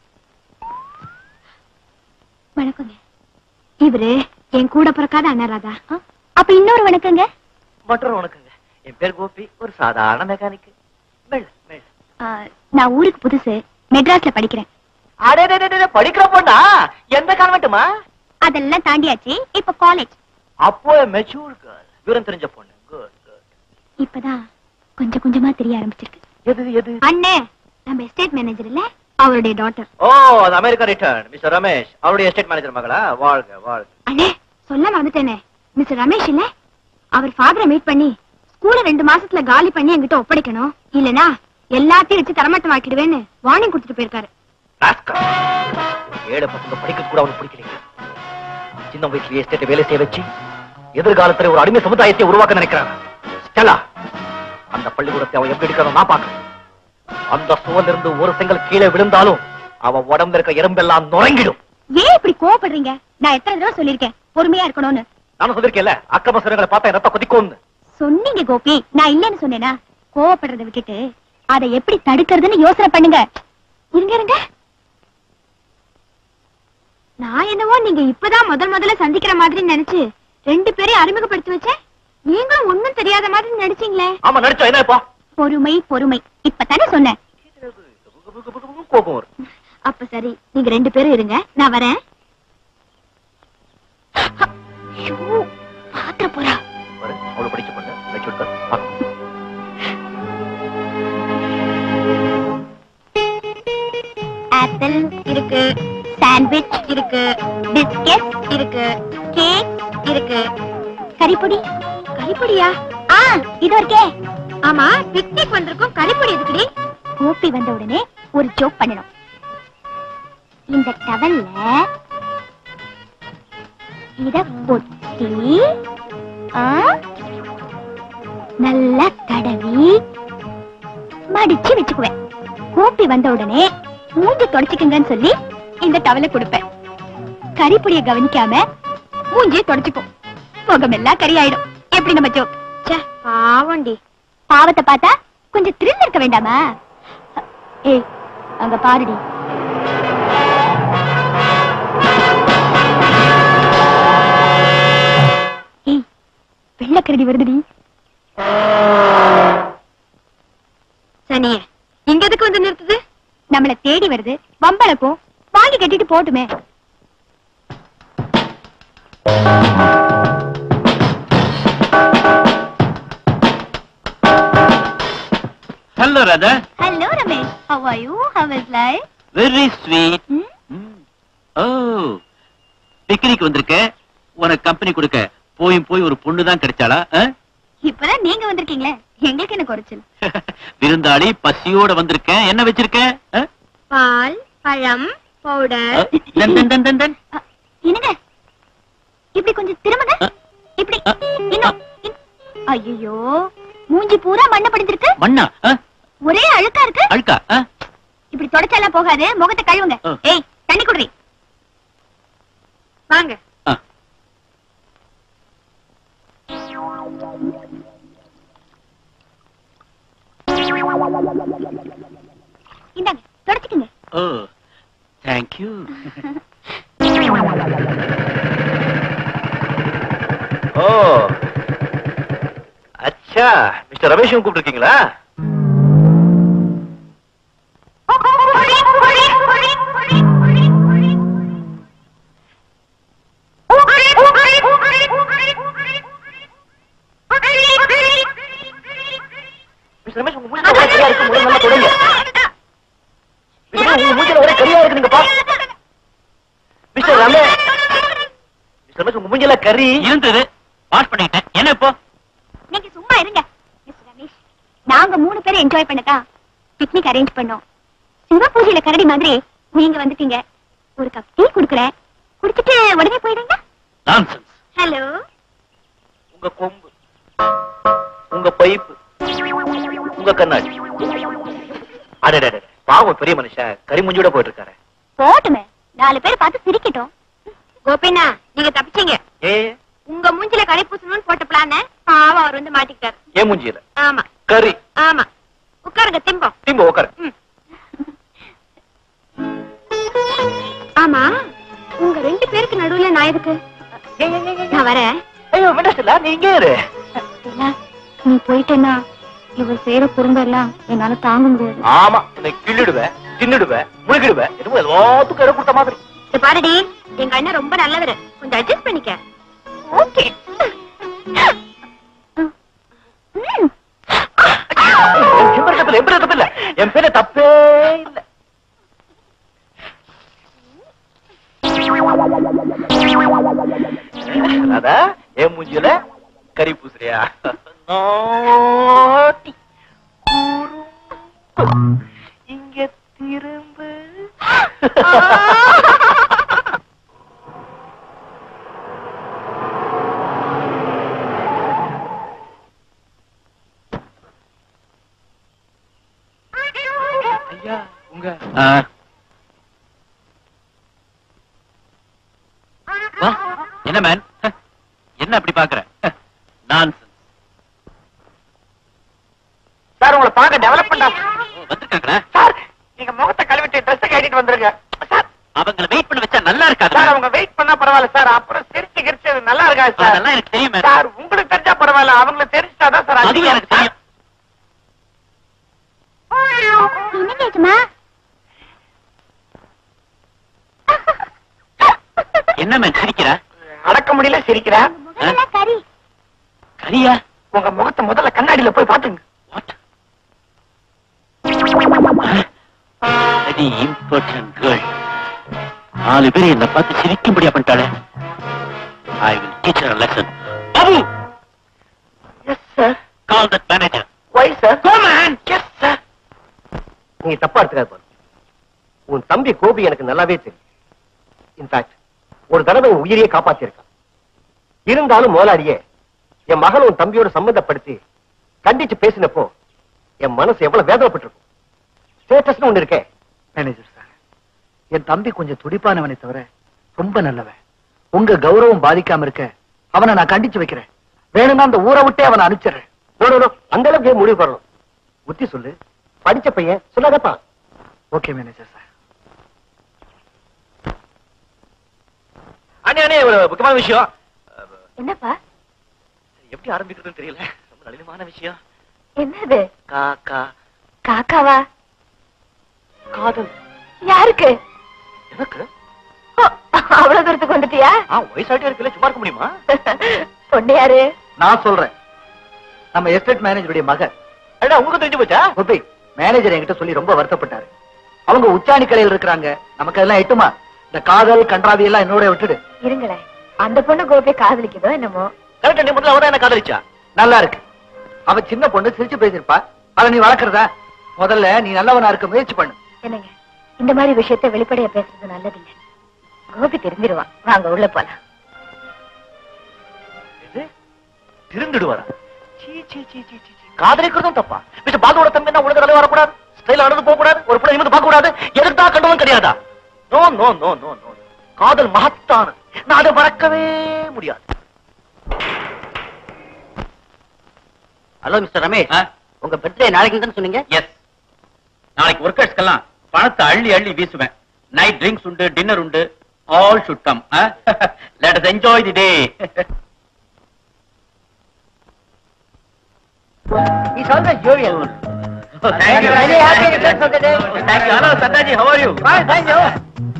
வணக்கங்க இவரு என் கூட பிறக்காத அண்ணா ராதா அப்ப இன்னொரு வணக்கங்க மற்றொரு வணக்கங்க என் பேர் கோபி ஒரு சாதாரண மெக்கானிக் மெல்ல மெல்ல ஆ, நான் ஊருக்கு புதுசு மெட்ராஸ்ல படிக்கிறேன் அடே டே, டே, டே, படிக்கிற பொண்ணா எந்த கான்வென்ட்டுமா அதெல்லாம் தாண்டியாச்சு இப்ப காலேஜ் அப்போ மெச்சூர் கேர்ள் விவரம் தெரிஞ்ச பொண்ணு குட் குட் இப்பதான் கொஞ்சம் கொஞ்சமா தெரிய ஆரம்பிச்சிருக்கு எது எது அண்ணே நம்ம எஸ்டேட் மேனேஜர் இல்ல அவருடைய டாட்டர் ஓ அந்த அமெரிக்கா ரிட்டர்ன் மிஸ்டர் ரமேஷ் அவருடைய எஸ்டேட் மேனேஜர் மகளா வாழ்க வாழ்க அண்ணே சொல்ல மறந்துட்டேனே மிஸ்டர் ரமேஷ் இல்ல அவர் ஃபாதரை மீட் பண்ணி ஸ்கூல ரெண்டு மாசத்துல காலி பண்ணி என்கிட்ட ஒப்படைக்கணும் இல்லனா எல்லாத்தையும் வச்சு தரமட்டம் ஆக்கிடுவேன்னு வார்னிங் கொடுத்துட்டு போயிருக்காரு ராஸ்கல். ஏழை பசங்க படிக்க கூட அவனுக்கு பிடிக்கலைங்க சின்ன வயசுல எஸ்டேட் வேலை செய்ய வச்சு எதிர்காலத்துல ஒரு அடிமை சமுதாயத்தை உருவாக்க நினைக்கிறாங்க ஸ்டெல்லா அந்த பள்ளிக்கூடத்தை அவன் எப்படி எடுக்கணும் நான் பாக்குறேன் அந்த சுவர்ல இருந்து ஒரு செங்கல் கீழே விழுந்தாலும் அவன் உடம்புல இருக்க எறும்பெல்லாம் நுழைங்கிடும் ஏன் இப்படி கோவப்படுறீங்க நான் எத்தனை தடவை சொல்லிருக்கேன் பொறுமையா இருக்கணும்னு நானும் சொல்லிருக்கேன்ல அக்கிரம சிறங்களை பார்த்தா என் ரத்தம் கொதிக்கும்னு சொன்னீங்க கோபி நான் இல்லைன்னு சொன்னேனா கோவப்படுறதை விட்டுட்டு அதை எப்படி தடுக்கிறதுன்னு யோசனை பண்ணுங்க இருங்க இருங்க நான் என்னவோ நீங்க இப்பதான் முதல் முதல்ல சந்திக்கிற மாதிரி நினைச்சு ரெண்டு பேரையும் அறிமுகப்படுத்தி வச்சேன் நீங்களும் ஒண்ணும் தெரியாத மாதிரி நடிச்சீங்களே ஆமா நடிச்சா என்ன இப்போ பொறுமை பொறுமை இப்பதானே சொன்னேன் கோபம் வரும் அப்ப சரி நீங்க ரெண்டு பேரும் இருங்க நான் வரேன் ஐயோ, பாத்திர போறா பாரு, அவளை படிச்சு பண்ண வச்சு விட்டு பார்க்கணும். ஆப்பிள் இருக்கு சாண்ட்விச் இருக்கு பிஸ்கெட் இருக்கு கேக் இருக்கு கறிப்பொடி கறிப்பொடியா ஆ இது இருக்கே ஆமா பிக்னிக் வந்திருக்கோம் கறிப்பொடி எதுக்குடி கோபி வந்த உடனே ஒரு ஜோக் பண்ணணும் இந்த டவல்ல இத பொத்தி ஆ, நல்லா தடவி மடிச்சு வச்சுக்குவேன் கோபி வந்த உடனே மூஞ்சி தொடச்சுக்குங்கன்னு சொல்லி இந்த டவலை கொடுப்பேன் கறிப்பொடியை கவனிக்காம மூஞ்சியை தொடச்சுக்கும் முகமெல்லாம் கறி ஆயிடும் எப்படி நம்ம ஜோக் ச்சே பாவண்டி பாவத்தை பார்த்தா கொஞ்சம் த்ரில் இருக்க வேண்டாமா ஏய் அங்க பாருடி ஏய் வெள்ளக்கரடி வருதுடி சனியே இங்க எதுக்கு வந்து நிறுத்துது நம்மள தேடி வருது வம்பளக்கும் வாங்கி கட்டிட்டு போட்டுமே hello Radha hello Ramesh how are you how is life very sweet ஓ பிக்னிக் வந்திருக்க உனக்கு கம்பெனி கொடுக்க போயும் போய் ஒரு பொண்ணு தான் கிடைச்சாளா ஆ? இப்பதான் நீங்க வந்திருக்கீங்களே எங்களுக்கு என்ன குறைச்சல் விருந்தாளி பசியோட வந்திருக்கேன் என்ன வச்சிருக்க ஆ? பால் பழம் ஆ, பவுடர் தன், தன், தன், தன், தன். அ, என்னங்க இப்படி கொஞ்சம் திரும்புங்க அ, இப்படி அ, இன்னும் ஐயோ மூஞ்சி பூரா மண்ணை படிஞ்சிருக்கு மண்ணா ஆ? ஒரே அழுக்கா இருக்கு அழுக்கா ஆ? இப்படி தொடச்சாலாம் போகாது முகத்தை கழுவுங்க ஆ. ஏய் தண்ணி குடுறி வாங்க ஆ. இந்தாங்க தொடச்சுக்குங்க ஓ தேங்க்யூ ஓ அச்சா மிஸ்டர் ரமேஷும் கூப்பிட்டுருக்கீங்களா மிஸ்டர் ரமேஷ் உங்க மூஞ்சில ஒரே கரியா இருக்கு முதல்ல நல்லா தொடங்க மிஸ்டர் உங்க மூஞ்சில ஒரே கரியா இருக்கு நீங்க பா மிஸ்டர் ரமேஷ் மிஸ்டர் ரமேஷ் உங்க மூஞ்சில கரி இருந்தது வாஷ் பண்ணிட்டேன் என்ன இப்போ நீங்க சும்மா இருங்க மிஸ்டர் ரமேஷ் நாங்க மூணு பேரும் என்ஜாய் பண்ணதா பிக்னிக் அரேஞ்ச் பண்ணோம் சிவ பூஜையில கரடி மாதிரி நீங்க வந்துட்டீங்க ஒரு கப் டீ குடுக்குறேன் குடிச்சிட்டு உடனே போயிடுங்க நான்சென்ஸ் ஹலோ உங்க கொம்பு உங்க பைப்பு உங்க கண்ணாடி அடடே பாவம் பெரிய மனுஷன் கரிமுஞ்சோட போயிட்டு இருக்காரு போட்டுமே நாலு பேர் பார்த்து சிரிக்கட்டும் கோபினா நீங்க தப்பிச்சீங்க ஏ உங்க மூஞ்சில கடை பூசணும்னு போட்ட பிளான பாவம் அவர் வந்து மாட்டிக்கிட்டாரு ஏன் மூஞ்சியில ஆமா கறி ஆமா உட்காருங்க திம்பம் திரும்ப உட்காரு ஆமா உங்க ரெண்டு பேருக்கு நடுவுல நான் எதுக்கு நான் வரேன் ஐயோ மெட்ராஸ்ல நீ இங்கே இரு இல்ல, நீ போயிட்டேன்னா இவர் செய்யற குறும்பெல்லாம் என்னால தாங்க முடியாது ஆமா உன்னை கிள்ளிடுவேன் தின்னுடுவேன் முழுகிடுவேன் என்னமோ எல்லாத்துக்கும் இடம் கொடுத்த மாதிரி இது பாருடி எங்க அண்ணன் ரொம்ப நல்லவரு கொஞ்சம் அட்ஜஸ்ட் பண்ணிக்க ஓகே என் பேரு தப்பு இல்ல, என் பேரு தப்பு இல்ல என் பேரு தப்பே இல்ல ராதா என் மூஞ்சில கறி பூசுறியா நாட்டி குறும்பு. இங்க திரும்பு ஐயா உங்க வா, என்ன மேன் என்ன அப்படி பாக்குற நான் சார் உங்களை பார்க்க டெவலப்மெண்டா வந்திருக்காங்களா சார் நீங்க முகத்தை கழுவிட்டு ட்ரெஸ் கட்டிட்டு வந்துருங்க சார் அவங்கள வெயிட் பண்ண வச்சா நல்லா இருக்காது சார் அவங்க வெயிட் பண்ணா பரவாயில்ல சார் அப்புறம் சிரிச்சு கிரிச்சது நல்லா இருக்காது சார் அதெல்லாம் எனக்கு தெரியும் மேம் சார் உங்களுக்கு தெரிஞ்சா பரவாயில்ல அவங்களுக்கு தெரிஞ்சாதான் சார் அதுவும் அதிகம். எனக்கு தெரியும் என்ன கேட்டுமா என்ன மேன் சிரிக்கிற அடக்க முடியல சிரிக்கிறா முகமெல்லாம் கறி கரியா உங்க முகத்தை முதல்ல கண்ணாடியில போய் பாத்துங்க வாட் வெரி இம்பார்ட்டன்ட் கேர்ள் நாலு பேர் என்ன பார்த்து சிரிக்கும்படியா பண்ணிட்டாளே I will teach her lesson Babu yes sir call that manager why sir go man yes sir நீ தப்பா எடுத்துக்காது பாரு உன் தம்பி கோபி எனக்கு நல்லாவே தெரியும் இன்ஃபேக்ட் ஒரு தடவை உன் உயிரையே காப்பாத்திருக்கான் இருந்தாலும் முதலாளியே என் மகன் உன் தம்பியோட சம்பந்தப்படுத்தி கண்டிச்சு பேசினப்போ என் மனசு எவ்வளவு வேதனைப்பட்டிருக்கும் ஸ்டேட்டஸ்னு ஒண்ணு இருக்கே மேனேஜர் சார் என் தம்பி கொஞ்சம் துடிப்பானவனை தவிர ரொம்ப நல்லவன் உங்க கௌரவம் பாதிக்காம இருக்க அவனை நான் கண்டிச்சு வைக்கிறேன் வேணும்னா அந்த ஊரை விட்டே அவனை அனுப்பிச்சிடுறேன் No, no, no. அந்த அளவுக்கு ஏன் முடிவு பண்ணணும் புத்தி சொல்லு படிச்ச பையன் சொல்லாதப்பான் ஓகே மேனேஜர் சார் அண்ணே அண்ணே ஒரு முக்கியமான விஷயம் என்னப்பா எப்படி ஆரம்பிக்கிறதுன்னு தெரியல ரொம்ப நளினமான விஷயம் என்னது காக்கா காக்காவா காதல் யாருக்கு எனக்கு ஓ, அவ்வளவு தூரத்துக்கு வந்துட்டியா ஆ வயசாயிட்டே இருக்குல்ல சும்மா இருக்க முடியுமா பொண்ணு யாரு நான் சொல்றேன் நம்ம எஸ்டேட் மேனேஜருடைய மகன் அடா உங்களுக்கு தெரிஞ்சு போச்சா கோபி மேனேஜர் என்கிட்ட சொல்லி ரொம்ப வருத்தப்பட்டாரு அவங்க உச்சாணி கலையில் இருக்கிறாங்க நமக்கு அதெல்லாம் எட்டுமா இந்த காதல் கன்றாவி எல்லாம் என்னோட விட்டுடு இருங்களேன் அந்த பொண்ணு கோபியை காதலிக்குதோ என்னமோ கரெக்டா நீ முதல்ல அவதான் என்ன காதலிச்சா நல்லா இருக்கு அவ சின்ன பொண்ணு சிரிச்சு பேசியிருப்பா அதை நீ வளர்க்கறதா முதல்ல நீ நல்லவனா இருக்க முயற்சி பண்ணு என்னங்க இந்த மாதிரி விஷயத்தை வெளிப்படையா பேசுறது நல்லதில்லை கோபி தெரிஞ்சிருவான் வாங்க உள்ள போலாம் இது திருந்துடுவாரா சீ சீ சீ சீ சீ சீ. காதலிக்கிறதும் தப்பா மிஸ்டர் பாலோட தம்பி என்ன உலக அளவு வரக்கூடாது ஸ்டைல் ஆனது போக கூடாது ஒரு பிள்ளை நிமிந்து பார்க்க கூடாது எதுக்கு தான் கண்டவன் கிடையாதா no no no no no காதல் மகத்தானது நான் அதை மறக்கவே முடியாது ஹலோ மிஸ்டர் ரமேஷ் உங்க பர்த்டே நாளைக்கு தான் சொன்னீங்க எஸ் நாளைக்கு ஒர்க்கர்ஸ்க்கெல்லாம் பணத்தை அள்ளி அள்ளி வீசுவேன் நைட் ட்ரிங்க்ஸ் உண்டு டின்னர் உண்டு all should come let us enjoy the day He's always jovial. Thank you. Very happy returns of the day. Thank you. Hello, Sataji. How are you? Fine, thank you.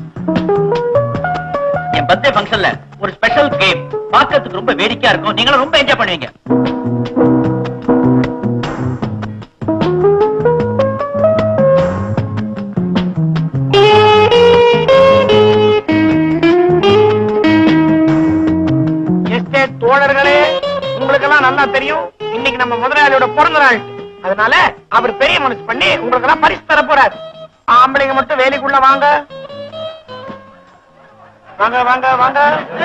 என் birthday ஃபங்க்ஷன்ல ஒரு special game பார்க்கிறதுக்கு ரொம்ப வேடிக்கையா இருக்கும் நீங்களும் ரொம்ப enjoy பண்ணுவீங்க எஸ்டேட் தோழர்களே உங்களுக்கெல்லாம் நல்லா தெரியும் இன்னைக்கு நம்ம முதலாளியோட பிறந்த நாள் அதனால அவர் பெரிய மனசு பண்ணி உங்களுக்கு எல்லாம் பரிசு தர போறாரு ஆம்பளைங்க மட்டும் வேலைக்குள்ள வாங்க வாங்க வாங்க வாங்க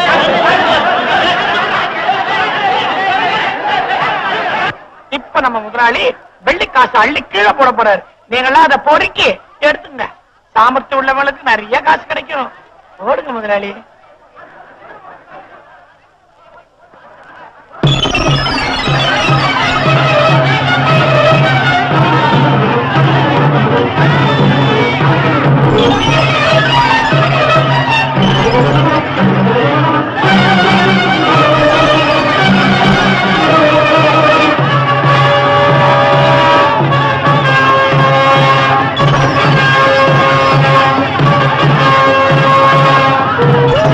இப்ப நம்ம முதலாளி வெள்ளி காசு அள்ளி கீழே போட போறாரு நீங்களாம் அதை பொறுக்கி எடுத்துங்க சாமர்த்தியம் உள்ளவங்களுக்கு நிறைய காசு கிடைக்கும் போடுங்க முதலாளி ஆ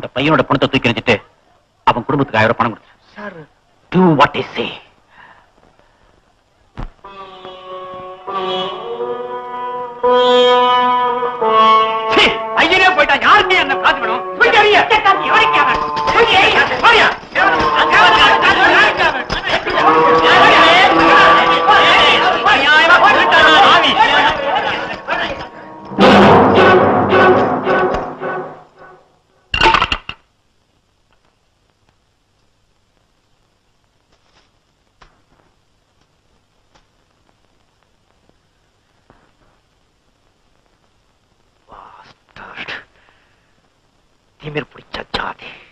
பையனோட பணத்தை தூக்கி எறிஞ்சிட்டு அவன் குடும்பத்துக்கு ஆயிரம் ரூபாய் பணம் கொடுத்து sir do what is say ஐயனே போயிட்டா யாருங்க என்ன காசு வேணும் தூக்கி எறிய. எவனுக்கு அவன்? தூக்கி எறிய. போறியா? அநியாயமா போயிட்டானா, ஆவி. Bastard. திமிர் பிடிச்ச ஜாதி